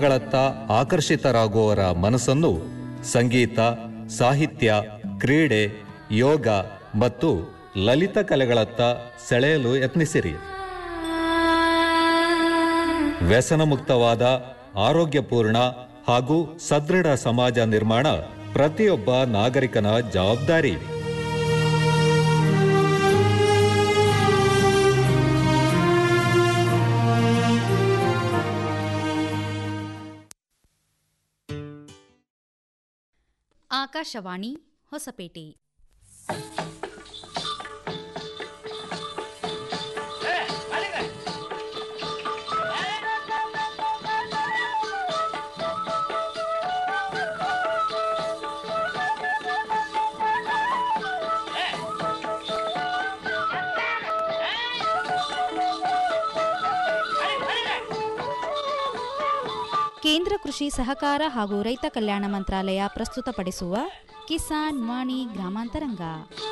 ಸಂಗೀತಗಳತ್ತ ಆಕರ್ಷಿತರಾಗುವವರ ಮನಸ್ಸನ್ನು ಸಂಗೀತ ಸಾಹಿತ್ಯ ಕ್ರೀಡೆ ಯೋಗ ಮತ್ತು ಲಲಿತ ಕಲೆಗಳತ್ತ ಸೆಳೆಯಲು ಯತ್ನಿಸಿರಿ ವ್ಯಸನಮುಕ್ತವಾದ ಆರೋಗ್ಯಪೂರ್ಣ ಹಾಗೂ ಸದೃಢ ಸಮಾಜ ನಿರ್ಮಾಣ ಪ್ರತಿಯೊಬ್ಬ ನಾಗರಿಕನ ಜವಾಬ್ದಾರಿ ಆಕಾಶವಾಣಿ ಹೊಸಪೇಟೆ ಕೇಂದ್ರ ಕೃಷಿ ಸಹಕಾರ ಹಾಗೂ ರೈತ ಕಲ್ಯಾಣ ಮಂತ್ರಾಲಯ ಪ್ರಸ್ತುತಪಡಿಸುವ ಕಿಸಾನ್ ವಾಣಿ ಗ್ರಾಮಾಂತರಂಗ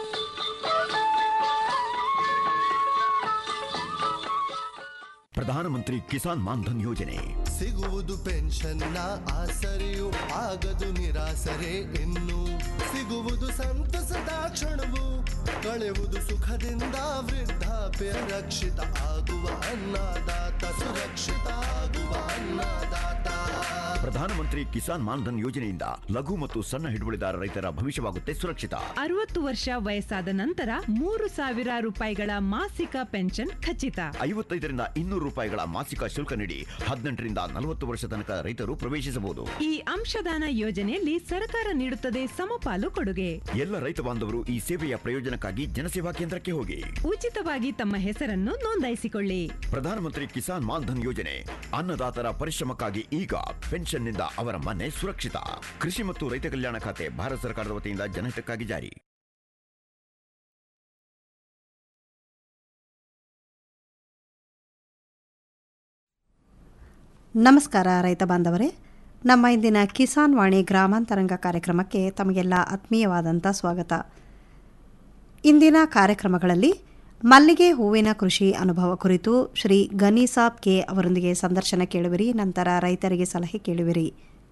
ಪ್ರಧಾನಮಂತ್ರಿ ಕಿಸಾನ್ ಮಾನ್ಧನ್ ಯೋಜನೆ ಸಿಗುವುದು ಪೆನ್ಷನ್ನ ಆಸರೆಯು ಆಗದು ನಿರಾಸರೆ ಇನ್ನು ಸಿಗುವುದು ಸಂತಸದ ಕ್ಷಣವು ಕಳೆವುದು ಸುಖದಿಂದ ವೃದ್ಧಾಪ್ಯ ರಕ್ಷಿತ ಆಗುವ ಅನ್ನದಾತ ಸುರಕ್ಷಿತ ಆಗುವ ಅನ್ನದಾತ ಪ್ರಧಾನಮಂತ್ರಿ ಕಿಸಾನ್ ಮಾನ್ಧನ್ ಯೋಜನೆಯಿಂದ ಲಘು ಮತ್ತು ಸಣ್ಣ ಹಿಡುವಳಿದಾರ ರೈತರ ಭವಿಷ್ಯವಾಗುತ್ತೆ ಸುರಕ್ಷಿತ ಅರವತ್ತು ವರ್ಷ ವಯಸ್ಸಾದ ನಂತರ ಮೂರು ಸಾವಿರ ರೂಪಾಯಿಗಳ ಮಾಸಿಕ ಪೆನ್ಷನ್ ಖಚಿತ ಐವತ್ತೈದರಿಂದ ಇನ್ನೂರು ರೂಪಾಯಿಗಳ ಮಾಸಿಕ ಶುಲ್ಕ ನೀಡಿ ಹದಿನೆಂಟರಿಂದ ನಲವತ್ತು ವರ್ಷ ತನಕ ರೈತರು ಪ್ರವೇಶಿಸಬಹುದು ಈ ಅಂಶದಾನ ಯೋಜನೆಯಲ್ಲಿ ಸರ್ಕಾರ ನೀಡುತ್ತದೆ ಸಮಪಾಲು ಕೊಡುಗೆ ಎಲ್ಲ ರೈತ ಬಾಂಧವರು ಈ ಸೇವೆಯ ಪ್ರಯೋಜನಕ್ಕಾಗಿ ಜನಸೇವಾ ಕೇಂದ್ರಕ್ಕೆ ಹೋಗಿ ಉಚಿತವಾಗಿ ತಮ್ಮ ಹೆಸರನ್ನು ನೋಂದಾಯಿಸಿಕೊಳ್ಳಿ ಪ್ರಧಾನಮಂತ್ರಿ ಕಿಸಾನ್ ಮಾನ್ಧನ್ ಯೋಜನೆ ಅನ್ನದಾತರ ಪರಿಶ್ರಮಕ್ಕಾಗಿ ಈಗ ಪೆನ್ಷನ್ನಿಂದ ಅವರ ಮನೆ ಸುರಕ್ಷಿತ ಕೃಷಿ ಮತ್ತು ರೈತ ಕಲ್ಯಾಣ ಖಾತೆ ಭಾರತ ಸರ್ಕಾರದ ವತಿಯಿಂದ ಜನಹಿತಕ್ಕಾಗಿ ಜಾರಿ ನಮಸ್ಕಾರ ರೈತ ಬಾಂಧವರೇ ನಮ್ಮ ಇಂದಿನ ಕಿಸಾನ್ ವಾಣಿ ಗ್ರಾಮಾಂತರಂಗ ಕಾರ್ಯಕ್ರಮಕ್ಕೆ ತಮಗೆಲ್ಲ ಆತ್ಮೀಯವಾದಂಥ ಸ್ವಾಗತ ಇಂದಿನ ಕಾರ್ಯಕ್ರಮಗಳಲ್ಲಿ ಮಲ್ಲಿಗೆ ಹೂವಿನ ಕೃಷಿ ಅನುಭವ ಕುರಿತು ಶ್ರೀ ಗನೀಸಾಬ್ ಕೆ ಅವರೊಂದಿಗೆ ಸಂದರ್ಶನ ಕೇಳುವಿರಿ ನಂತರ ರೈತರಿಗೆ ಸಲಹೆ ಕೇಳುವಿರಿ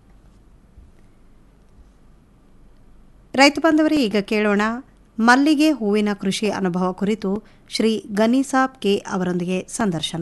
ರೈತ ಬಾಂಧವರೇ ಈಗ ಕೇಳೋಣ ಮಲ್ಲಿಗೆ ಹೂವಿನ ಕೃಷಿ ಅನುಭವ ಕುರಿತು ಶ್ರೀ ಗನೀಸಾಬ್ ಕೆ ಅವರೊಂದಿಗೆ ಸಂದರ್ಶನ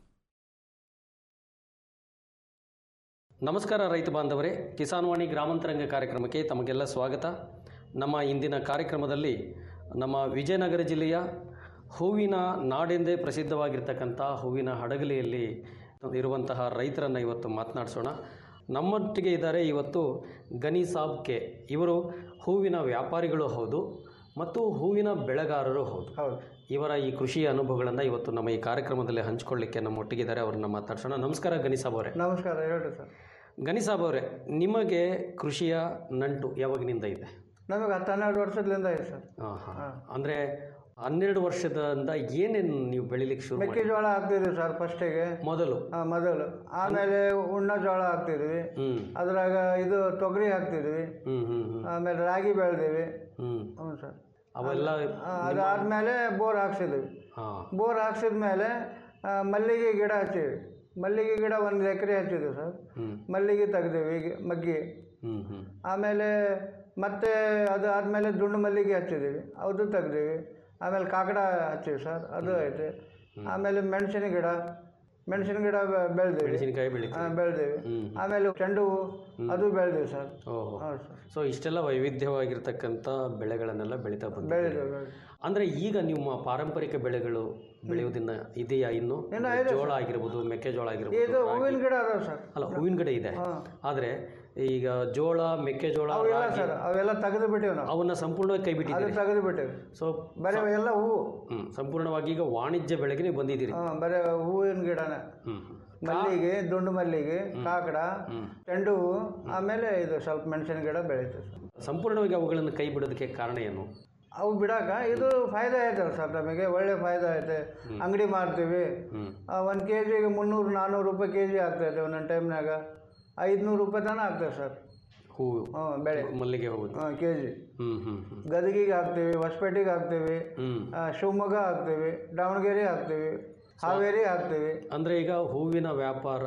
ನಮಸ್ಕಾರ ರೈತ ಬಾಂಧವರೇ ಕಿಸಾನ್ ವಾಣಿ ಗ್ರಾಮಾಂತರಂಗ ಕಾರ್ಯಕ್ರಮಕ್ಕೆ ತಮಗೆಲ್ಲ ಸ್ವಾಗತ ನಮ್ಮ ಇಂದಿನ ಕಾರ್ಯಕ್ರಮದಲ್ಲಿ ನಮ್ಮ ವಿಜಯನಗರ ಜಿಲ್ಲೆಯ ಹೂವಿನ ನಾಡೆಂದೇ ಪ್ರಸಿದ್ಧವಾಗಿರ್ತಕ್ಕಂಥ ಹೂವಿನ ಹಡಗಲಿಯಲ್ಲಿ ಇರುವಂತಹ ರೈತರನ್ನು ಇವತ್ತು ಮಾತನಾಡಿಸೋಣ ನಮ್ಮೊಟ್ಟಿಗೆ ಇದ್ದಾರೆ ಇವತ್ತು ಗನಿ ಸಾಬ್ ಕೆ ಇವರು ಹೂವಿನ ವ್ಯಾಪಾರಿಗಳು ಹೌದು ಮತ್ತು ಹೂವಿನ ಬೆಳೆಗಾರರು ಹೌದು ಇವರ ಈ ಕೃಷಿಯ ಅನುಭವಗಳನ್ನು ಇವತ್ತು ನಮ್ಮ ಈ ಕಾರ್ಯಕ್ರಮದಲ್ಲಿ ಹಂಚಿಕೊಳ್ಳಿಕ್ಕೆ ನಮ್ಮೊಟ್ಟಿಗಿದ್ದಾರೆ ಅವ್ರನ್ನ ಮಾತಾಡ್ಸೋಣ ನಮಸ್ಕಾರ ಗನಿ ಸಾಬ್ ಅವರೇ ನಮಸ್ಕಾರ ಹೇಳ್ರಿ ಸರ್ ಗನಿ ಸಾಬ್ ಅವರೇ ನಿಮಗೆ ಕೃಷಿಯ ನಂಟು ಯಾವಾಗಿನಿಂದ ಇದೆ ನಮಗೆ ಹತ್ತು ಹನ್ನೆರಡು ವರ್ಷದಿಂದ ಇದೆ ಸರ್ ಹಾಂ ಹಾಂ ಅಂದರೆ ಹನ್ನೆರಡು ವರ್ಷದಿಂದ ಏನೇನು ನೀವು ಬೆಳಿಲಿಕ್ಕೆ ಶುರು ಮಾಡಿ ಮೆಕ್ಕೆಜೋಳ ಹಾಕ್ತಿದ್ವಿ ಸರ್ ಫಸ್ಟಿಗೆ ಮೊದಲು ಮೊದಲು ಆಮೇಲೆ ಉಣ್ಣ ಜೋಳ ಹಾಕ್ತಿದ್ವಿ ಹ್ಞೂ ಅದ್ರಾಗ ಇದು ತೊಗರಿ ಹಾಕ್ತಿದ್ವಿ ಹ್ಞೂ ಹ್ಞೂ ಹ್ಞೂ ಆಮೇಲೆ ರಾಗಿ ಬೆಳೆದಿವಿ ಹ್ಞೂ ಹ್ಞೂ ಸರ್ ಅವೆಲ್ಲ ಅದಾದಮೇಲೆ ಬೋರ್ ಹಾಕ್ಸಿದ್ವಿ ಹಾಂ ಬೋರ್ ಹಾಕ್ಸಿದ ಮೇಲೆ ಮಲ್ಲಿಗೆ ಗಿಡ ಹಚ್ಚಿವಿ ಮಲ್ಲಿಗೆ ಗಿಡ ಒಂದು ಎಕರೆ ಹಚ್ಚಿದ್ವಿ ಸರ್ ಹ್ಞೂ ಮಲ್ಲಿಗೆ ತೆಗ್ದೀವಿ ಈಗ ಮಗ್ಗಿ ಹ್ಞೂ ಹ್ಞೂ ಆಮೇಲೆ ಮತ್ತೆ ಅದು ಆದಮೇಲೆ ದುಂಡು ಮಲ್ಲಿಗೆ ಹಚ್ಚಿದ್ದೀವಿ ಅದು ತೆಗ್ದೀವಿ ಆಮೇಲೆ ಕಾಕಡ ಹಚ್ಚಿವಿ ಸರ್ ಅದು ಐತೆ ಆಮೇಲೆ ಮೆಣಸಿನ ಗಿಡ ಮೆಣಸಿನ ಗಿಡ ಬೆಳೆದಿವಿ ಮೆಣಸಿನಕಾಯಿ ಬೆಳಿತೀವಿ ಬೆಳೆದಿವಿ ಹ್ಮ್. ಆಮೇಲೆ ಚೆಂಡು ಹೂವು ಅದು ಬೆಳೆದಿವಿ ಸರ್ ಓಹೋ ಹೌದು ಸರ್ ಸೊ ಇಷ್ಟೆಲ್ಲ ವೈವಿಧ್ಯವಾಗಿರ್ತಕ್ಕಂಥ ಬೆಳೆಗಳನ್ನೆಲ್ಲ ಬೆಳೀತಾ ಬಂದಿದ್ದೀವಿ ಬೆಳೆದಿವಿ ಬೆಳೆದಿವಿ ಅಂದರೆ ಈಗ ನಿಮ್ಮ ಪಾರಂಪರಿಕ ಬೆಳೆಗಳು ಬೆಳೆಯೋದನ್ನ ಇದೆಯಾ ಇನ್ನು ಇನ್ನು ಇದೆ ಜೋಳ ಆಗಿರ್ಬೋದು ಮೆಕ್ಕೆಜೋಳ ಇದು ಆಗಿರ್ಬೋದು ಹೂವಿನ ಗಿಡ ಅದಾವೆ ಸರ್ ಅಲ್ಲ ಹೂವಿನ ಗಿಡ ಇದೆ ಹಾಂ ಆದರೆ ಈಗ ಜೋಳ ಮೆಕ್ಕೆಜೋಳ ಅವೆಲ್ಲ ರಾಗಿ ಸರ್ ಅವೆಲ್ಲ ತೆಗೆದು ಬಿಟ್ಟಿವಿ ನಾವು ಅವನ್ನ ಸಂಪೂರ್ಣವಾಗಿ ಕೈ ಅದು ಬಿಟ್ಟಿದ್ದೀರಿ ತೆಗೆದು ಬಿಟ್ಟಿವಿ ಸೊ ಬರೀ ಎಲ್ಲ ಹೂವು ಹ್ಮ್ ಸಂಪೂರ್ಣವಾಗಿ ಈಗ ವಾಣಿಜ್ಯ ಬೆಳೆಗೆ ನೀವು ಬಂದಿದ್ದೀರಿ ಹಾಂ ಬರೀ ಹೂವಿನ ಗಿಡನೇ ಹ್ಮ್ ಹ್ಮ್. ಮಲ್ಲಿಗೆ ದುಂಡು ಮಲ್ಲಿಗೆ ಕಾಕಡ ಚೆಂಡು ಹೂವು ಆಮೇಲೆ ಇದು ಸ್ವಲ್ಪ ಮೆಣಸಿನ ಗಿಡ ಬೆಳೀತೀವಿ ಸರ್ ಸಂಪೂರ್ಣವಾಗಿ ಅವುಗಳನ್ನು ಕೈ ಬಿಡೋದಕ್ಕೆ ಕಾರಣ ಏನು ಅವು ಬಿಡಾಕ ಇದು ಫಾಯ್ದಾ ಐತಲ್ಲ ಸರ್ ನಮಗೆ ಒಳ್ಳೆ ಫಾಯ್ದಾ ಐತೆ ಅಂಗಡಿ ಮಾರ್ತೀವಿ ಹ್ಮ್ ಒಂದು ಕೆ ಜಿಗೆ ಮುನ್ನೂರು ನಾನ್ನೂರು ರೂಪಾಯಿ ಕೆ ಜಿ ಆಗ್ತೈತೆ ಒಂದೊಂದು ಟೈಮ್ನಾಗ ಐದುನೂರು ರೂಪಾಯಿ ತನಕ ಆಗ್ತದೆ ಸರ್ ಹೂವು ಹ್ಞೂ ಬೆಳೆ ಮಲ್ಲಿಗೆ ಹೂವು ಹಾಂ ಕೆ ಜಿ ಹ್ಮ್ ಹ್ಮ್ ಹ್ಮ್ ಗದಗಿಗೆ ಹಾಕ್ತೀವಿ ಹೊಸಪೇಟೆಗೆ ಹಾಕ್ತೀವಿ ಹ್ಮ್ ಆ, ಶಿವಮೊಗ್ಗ ಹಾಕ್ತೀವಿ ದಾವಣಗೆರೆ ಹಾಕ್ತೀವಿ ಹಾವೇರಿ ಹಾಕ್ತೀವಿ ಅಂದ್ರೆ ಈಗ ಹೂವಿನ ವ್ಯಾಪಾರ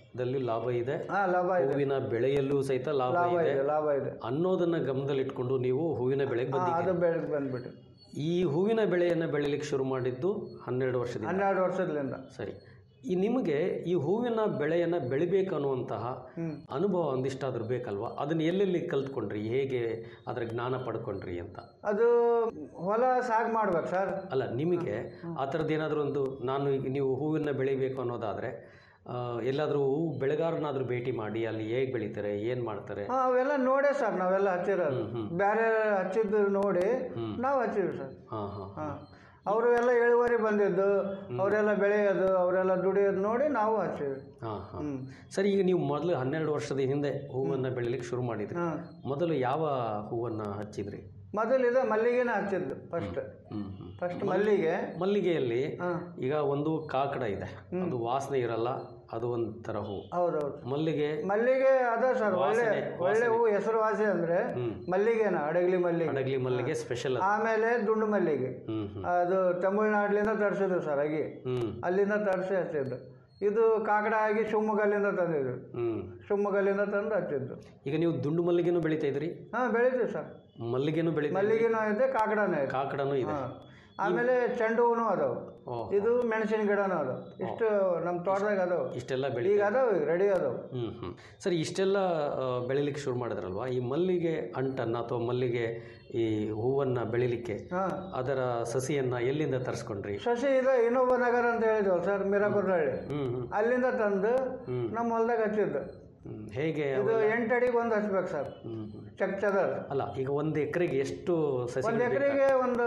ದಲ್ಲಿ ಲಾಭ ಇದೆ ಹಾಂ ಲಾಭ ಇದೆ ಹೂವಿನ ಬೆಳೆಯಲ್ಲೂ ಸಹಿತ ಲಾಭ ಲಾಭ ಇದೆ ಇದೆ ಲಾಭ ಇದೆ ಅನ್ನೋದನ್ನ ಗಮನದಲ್ಲಿಟ್ಕೊಂಡು ನೀವು ಹೂವಿನ ಬೆಳೆಗೆ ಹಾಂ ಬಂದಿದ್ದೀರಿ ಅದು ಬೆಳಗ್ಗೆ ಬಂದ್ಬಿಟ್ಟು ಈ ಹೂವಿನ ಬೆಳೆಯನ್ನು ಬೆಳಿಲಿಕ್ಕೆ ಶುರು ಮಾಡಿದ್ದು ಹನ್ನೆರಡು ವರ್ಷದಿಂದ ಹನ್ನೆರಡು ವರ್ಷದಿಂದ ಸರಿ ಈ ನಿಮಗೆ ಈ ಹೂವಿನ ಬೆಳೆಯನ್ನು ಬೆಳಿಬೇಕು ಅನ್ನುವಂತಹ ಅನುಭವ ಒಂದಿಷ್ಟಾದ್ರೂ ಬೇಕಲ್ವಾ ಅದನ್ನ ಎಲ್ಲೆಲ್ಲಿ ಕಲ್ತ್ಕೊಂಡ್ರಿ ಹೇಗೆ ಅದರ ಜ್ಞಾನ ಪಡ್ಕೊಂಡ್ರಿ ಅಂತ ಅದು ಹೊಲ ಸಾగు ಮಾಡ್ಬೇಕು ಸರ್ ಅಲ್ಲ ನಿಮಗೆ ಆ ಥರದ್ದು ಏನಾದರೂ ಒಂದು ನಾನು ಈಗ ನೀವು ಹೂವಿನ ಬೆಳಿಬೇಕು ಅನ್ನೋದಾದರೆ ಎಲ್ಲಾದರೂ ಹೂ ಬೆಳೆಗಾರನಾದರೂ ಭೇಟಿ ಮಾಡಿ ಅಲ್ಲಿ ಹೇಗೆ ಬೆಳಿತಾರೆ ಏನು ಮಾಡ್ತಾರೆ ಹಾಂ ಅವೆಲ್ಲ ನೋಡೇ ಸರ್ ನಾವೆಲ್ಲ ಹಚ್ಚಿರೋದು ಬೇರೆ ಹಚ್ಚಿದ್ದು ನೋಡಿ ನಾವು ಹಚ್ಚಿವಿ ಸರ್ ಹಾಂ ಹಾಂ ಹಾಂ ಅವರು ಎಲ್ಲ ಇಳುವರಿ ಬಂದಿದ್ದು ಅವರೆಲ್ಲ ಬೆಳೆಯೋದು ಅವರೆಲ್ಲ ದುಡಿಯೋದು ನೋಡಿ ನಾವು ಹಚ್ಚಿವಿ ಹಾಂ ಹಾಂ ಸರಿ ಈಗ ನೀವು ಮೊದಲು ಹನ್ನೆರಡು ವರ್ಷದ ಹಿಂದೆ ಹೂವನ್ನು ಬೆಳಿಲಿಕ್ಕೆ ಶುರು ಮಾಡಿದ್ರಿ ಹಾಂ ಮೊದಲು ಯಾವ ಹೂವನ್ನು ಹಚ್ಚಿದ್ರಿ ಮೊದಲು ಇದು ಮಲ್ಲಿಗೆನ ಹಚ್ಚಿದ್ದು ಫಸ್ಟ್ ಹ್ಮ್ ಹ್ಮ್. ಫಸ್ಟ್ ಮಲ್ಲಿಗೆ ಮಲ್ಲಿಗೆಯಲ್ಲಿ ಹಾಂ ಈಗ ಒಂದು ಕಾಕಡ ಇದೆ ಅದು ವಾಸನೆ ಇರಲ್ಲ ಅದು ಒಂಥರ ಹೂ ಹೌದೌದು ಮಲ್ಲಿಗೆ ಮಲ್ಲಿಗೆ ಅದ ಸರ್ ಒಳ್ಳೆ ವಾಸನೆ, ಒಳ್ಳೆ ಹೂ ಹೆಸರುವಾಸಿ ಅಂದ್ರೆ ಮಲ್ಲಿಗೆನ ಅಡಗಲಿ ಮಲ್ಲಿಗೆ ಅಡಗ್ಲಿ ಮಲ್ಲಿಗೆ ಸ್ಪೆಷಲ್ ಅದು ಆಮೇಲೆ ದುಂಡು ಮಲ್ಲಿಗೆ ಹ್ಮ್ ಹ್ಮ್ ಅದು ತಮಿಳ್ನಾಡ್ಲಿಂದ ತರಿಸಿದ್ರು ಸರ್ ಅಗಿ ಹ್ಮ್ ಅಲ್ಲಿಂದ ತರಿಸಿ ಹಚ್ಚಿದ್ದು ಇದು ಕಾಕಡ ಆಗಿ ಶಿವಮೊಗ್ಗಲ್ಲಿಂದ ತಂದಿದ್ದು ಹ್ಮ್ ಶಿವಮೊಗ್ಗಲ್ಲಿಂದ ತಂದು ಹಚ್ಚಿದ್ದು ಈಗ ನೀವು ದುಂಡು ಮಲ್ಲಿಗೆನೂ ಬೆಳಿತಾ ಇದ್ರಿ ಹಾಂ ಬೆಳಿತೀವಿ ಸರ್ ಮಲ್ಲಿಗೆನೂ ಬೆಳಿತಾ ಮಲ್ಲಿಗೆನೂ ಇದೆ ಕಾಕಡನೂ ಇದೆ ಕಾಕಡನೂ ಇದೆ ಹಾಂ ಆಮೇಲೆ ಚೆಂಡು ಹೂನು ಅದಾವು ಓ ಇದು ಮೆಣಸಿನ ಗಿಡನೂ ಅದಾವ ಇಷ್ಟು ನಮ್ಮ ತೋಟದಾಗ ಅದಾವು ಇಷ್ಟೆಲ್ಲ ಬೆಳಿ ಈಗ ಅದಾವ ಈಗ ರೆಡಿ ಅದಾವು ಹ್ಮ್ ಹ್ಮ್ ಸರಿ ಇಷ್ಟೆಲ್ಲ ಆ, ಬೆಳಿಲಿಕ್ಕೆ ಶುರು ಮಾಡಿದ್ರಲ್ವಾ ಈ ಮಲ್ಲಿಗೆ ಅಂಟನ್ನು ಅಥವಾ ಮಲ್ಲಿಗೆ ಈ ಹೂವನ್ನು ಬೆಳಿಲಿಕ್ಕೆ ಹಾಂ ಅದರ ಸಸಿಯನ್ನ ಎಲ್ಲಿಂದ ತರಿಸ್ಕೊಂಡ್ರಿ ಶಶಿ ಇದೆ ಇನ್ನೊಬ್ಬ ನಗರ ಅಂತ ಹೇಳಿದ್ವಲ್ಲ ಸರ್ ಮಿರಾಕುರ್ನಹಳ್ಳಿ ಹ್ಮ್ ಹ್ಮ್ ಅಲ್ಲಿಂದ ತಂದು ಹ್ಮ್. ನಮ್ಮ ಹೊಲ್ದಾಗ ಹಚ್ಚಿದ್ದು ಹ್ಮ್. ಹೇಗೆ ಇದು ಎಂಟು ಅಡಿಗೆ ಒಂದು ಹಚ್ಬೇಕು ಸರ್ ಹ್ಮ್ ಹ್ಮ್. ಚಕ್ ಚದರ್ ಅಲ್ಲ ಈಗ ಒಂದು ಎಕರೆಗೆ ಎಷ್ಟು ಸಸಿ ಒಂದು ಎಕರೆಗೆ ಒಂದು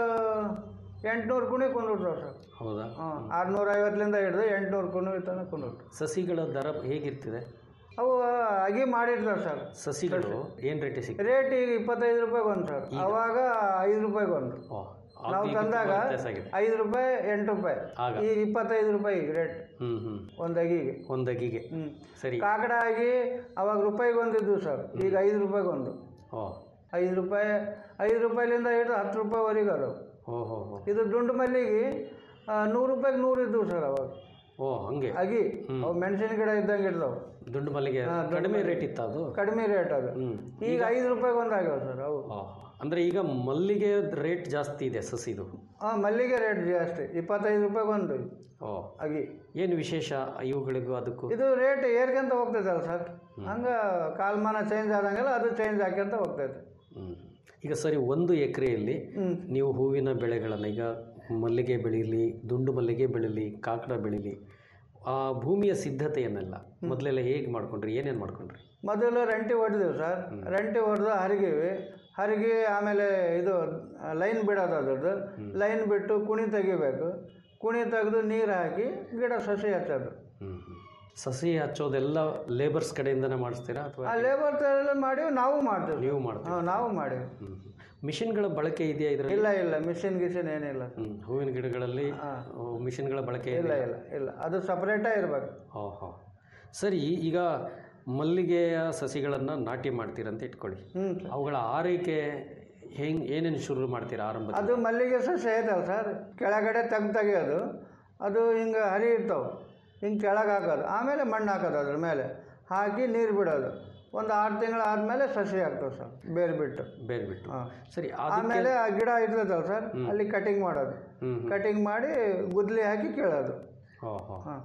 ಎಂಟುನೂರು ಕುಣಿ ಕುಂದಿಡ್ತಾವೆ ಸರ್ ಹೌದಾ ಹಾಂ ಆರುನೂರ ಐವತ್ತರಿಂದ ಹಿಡಿದು ಎಂಟುನೂರು ಕುಣಿ ತನಕ ಕುಂದಿಡ್ತು ಸಸಿಗಳ ದರ ಹೇಗಿರ್ತಿದೆ ಅವು ಅಗಿ ಮಾಡಿರ್ತಾರೆ ಸರ್ ಸಸಿಗಳು ಏನು ರೇಟ್ ಸಿಗ್ತದೆ ರೇಟ್ ಈಗ ಇಪ್ಪತ್ತೈದು ರೂಪಾಯಿಗೆ ಒಂದು ಸರ್ ಅವಾಗ ಐದು ರೂಪಾಯಿಗೆ ಒಂದು ಓ ನಾವು ತಂದಾಗ ವ್ಯತ್ಯಾಸ ಆಗಿದೆ ಐದು ರೂಪಾಯಿ ಎಂಟು ರೂಪಾಯಿ ಆಗ. ಈಗ ಇಪ್ಪತ್ತೈದು ರೂಪಾಯಿ ಈಗ ರೇಟ್ ಹ್ಮ್ ಹ್ಮ್ ಒಂದು ಅಗಿಗೆ ಒಂದು ಅಗಿಗೆ ಹ್ಞೂ ಸರಿ ಕಾಕಡ ಆಗಿ ಅವಾಗ ರೂಪಾಯಿಗೆ ಒಂದಿದ್ದು ಸರ್ ಈಗ ಐದು ರೂಪಾಯಿಗೆ ಒಂದು ಓ ಐದು ರೂಪಾಯಿ ಐದು ರೂಪಾಯಿಲಿಂದ ಹಿಡಿದು ಹತ್ತು ರೂಪಾಯಿವರೆಗೆ ಅದಾವೆ ಓ ಹೋ ಹೋ ಇದು ದುಂಡು ಮಲ್ಲಿಗೆ ಆ, ನೂರು ರೂಪಾಯಿಗೆ ನೂರು ಇದ್ದವು ಸರ್ ಅವಾಗ ಓ ಹಂಗೆ ಅಗಿ ಅವು ಮೆಣಸಿನ ಗಿಡ ಇದ್ದಂಗೆ ಇರ್ತಾವೆ ದುಂಡು ಮಲ್ಲಿಗೆ ಕಡಿಮೆ ರೇಟ್ ಇತ್ತ ಅದು ಕಡಿಮೆ ರೇಟ್ ಅದು ಹ್ಮ್ ಈಗ ಐದು ರೂಪಾಯಿಗೆ ಒಂದು ಆಗ್ಯಾವ ಸರ್ ಅವು ಓ ಅಂದ್ರೆ ಈಗ ಮಲ್ಲಿಗೆ ರೇಟ್ ಜಾಸ್ತಿ ಇದೆ ಸಸಿದು ಹಾಂ ಮಲ್ಲಿಗೆ ರೇಟ್ ಜಾಸ್ತಿ ಇಪ್ಪತ್ತೈದು ರೂಪಾಯಿಗೆ ಒಂದು ಓ ಅಗಿ ಏನು ವಿಶೇಷ ಇವುಗಳಿಗೂ ಅದಕ್ಕೂ ಇದು ರೇಟ್ ಏರ್ಕೊಂತ ಹೋಗ್ತೈತಲ್ಲ ಸರ್ ಹಂಗೆ ಕಾಲಮಾನ ಚೇಂಜ್ ಆದಂಗೆಲ್ಲ ಅದು ಚೇಂಜ್ ಆಕ್ಯಂತ ಹೋಗ್ತೈತೆ ಹ್ಮ್. ಈಗ ಸರಿ ಒಂದು ಎಕರೆಯಲ್ಲಿ ಹ್ಮ್. ನೀವು ಹೂವಿನ ಬೆಳೆಗಳನ್ನು ಈಗ ಮಲ್ಲಿಗೆ ಬೆಳೀಲಿ ದುಂಡು ಮಲ್ಲಿಗೆ ಬೆಳೀಲಿ ಕಾಕಡ ಬೆಳೀಲಿ ಆ ಭೂಮಿಯ ಸಿದ್ಧತೆಯನ್ನೆಲ್ಲ ಮೊದಲೆಲ್ಲ ಹೇಗೆ ಮಾಡ್ಕೊಂಡ್ರಿ ಏನೇನು ಮಾಡ್ಕೊಂಡ್ರಿ ಮೊದಲು ರಂಟಿ ಹೊಡೆದಿವಿ ಸರ್ ರಂಟಿ ಹೊಡೆದು ಹರಿಗಿವಿ ಹರಿಗಿ ಆಮೇಲೆ ಇದು ಲೈನ್ ಬಿಡೋದು ಅದ್ರದ್ದು ಲೈನ್ ಬಿಟ್ಟು ಕುಣಿ ತೆಗಿಬೇಕು ಕುಣಿ ತೆಗೆದು ನೀರು ಹಾಕಿ ಗಿಡ ಸಸಿ ಹಚ್ಚೋದು ಹ್ಮ್ ಹ್ಮ್. ಸಸಿ ಹಚ್ಚೋದೆಲ್ಲ ಲೇಬರ್ಸ್ ಕಡೆಯಿಂದನೇ ಮಾಡಿಸ್ತೀರಾ ಅಥವಾ ಆ ಲೇಬರ್ ಥರ ಮಾಡಿ ನಾವು ಮಾಡ್ತೀವಿ ನೀವು ಮಾಡ್ತೀರಾ ಹಾಂ ನಾವು ಮಾಡಿವಿ ಹ್ಮ್ ಹ್ಮ್. ಮಿಷಿನ್ಗಳ ಬಳಕೆ ಇದೆಯಾ ಇದರಲ್ಲಿ ಇಲ್ಲ ಇಲ್ಲ ಮಿಷಿನ್ ಗಿಷಿನ್ ಏನಿಲ್ಲ ಹ್ಮ್. ಹೂವಿನ ಗಿಡಗಳಲ್ಲಿ ಓ, ಮಿಷಿನ್ಗಳ ಬಳಕೆ ಇಲ್ಲ ಇದೆ ಇಲ್ಲ ಇಲ್ಲ ಅದು ಸಪ್ರೇಟಾಗಿ ಇರ್ಬೇಕು ಓಹೋ ಸರಿ ಈಗ ಮಲ್ಲಿಗೆಯ ಸಸಿಗಳನ್ನು ನಾಟಿ ಮಾಡ್ತೀರಂತ ಇಟ್ಕೊಳ್ಳಿ ಹ್ಞೂ ಅವುಗಳ ಆರೈಕೆ ಹೆಂಗೆ ಏನೇನು ಶುರು ಮಾಡ್ತೀರಾ ಆರಂಭ ಅದು ಮಲ್ಲಿಗೆ ಸಸಿ ಐತಲ್ಲ ಸರ್ ಕೆಳಗಡೆ ತೆಗ್ದು ತೆಗಿಯೋದು ಅದು ಹಿಂಗೆ ಹರಿ ಇರ್ತಾವೆ ಹಿಂಗೆ ಕೆಳಗೆ ಹಾಕೋದು ಆಮೇಲೆ ಮಣ್ಣು ಹಾಕೋದು ಅದ್ರ ಮೇಲೆ ಹಾಕಿ ನೀರು ಬಿಡೋದು ಒಂದು ಆರು ತಿಂಗಳು ಆದಮೇಲೆ ಸಸಿ ಆಗ್ತವೆ ಸರ್ ಬೇರೆ ಬಿಟ್ಟು ಬೇರೆ ಬಿಟ್ಟು ಹಾಂ ಸರಿ ಆಮೇಲೆ ಆ ಗಿಡ ಇರ್ತೈತಲ್ಲ ಸರ್ ಅಲ್ಲಿ ಕಟಿಂಗ್ ಮಾಡೋದು ಹ್ಮ್ ಕಟಿಂಗ್ ಮಾಡಿ ಗುದ್ಲಿ ಹಾಕಿ ಕೀಳೋದು ಓಹೋ ಹಾಂ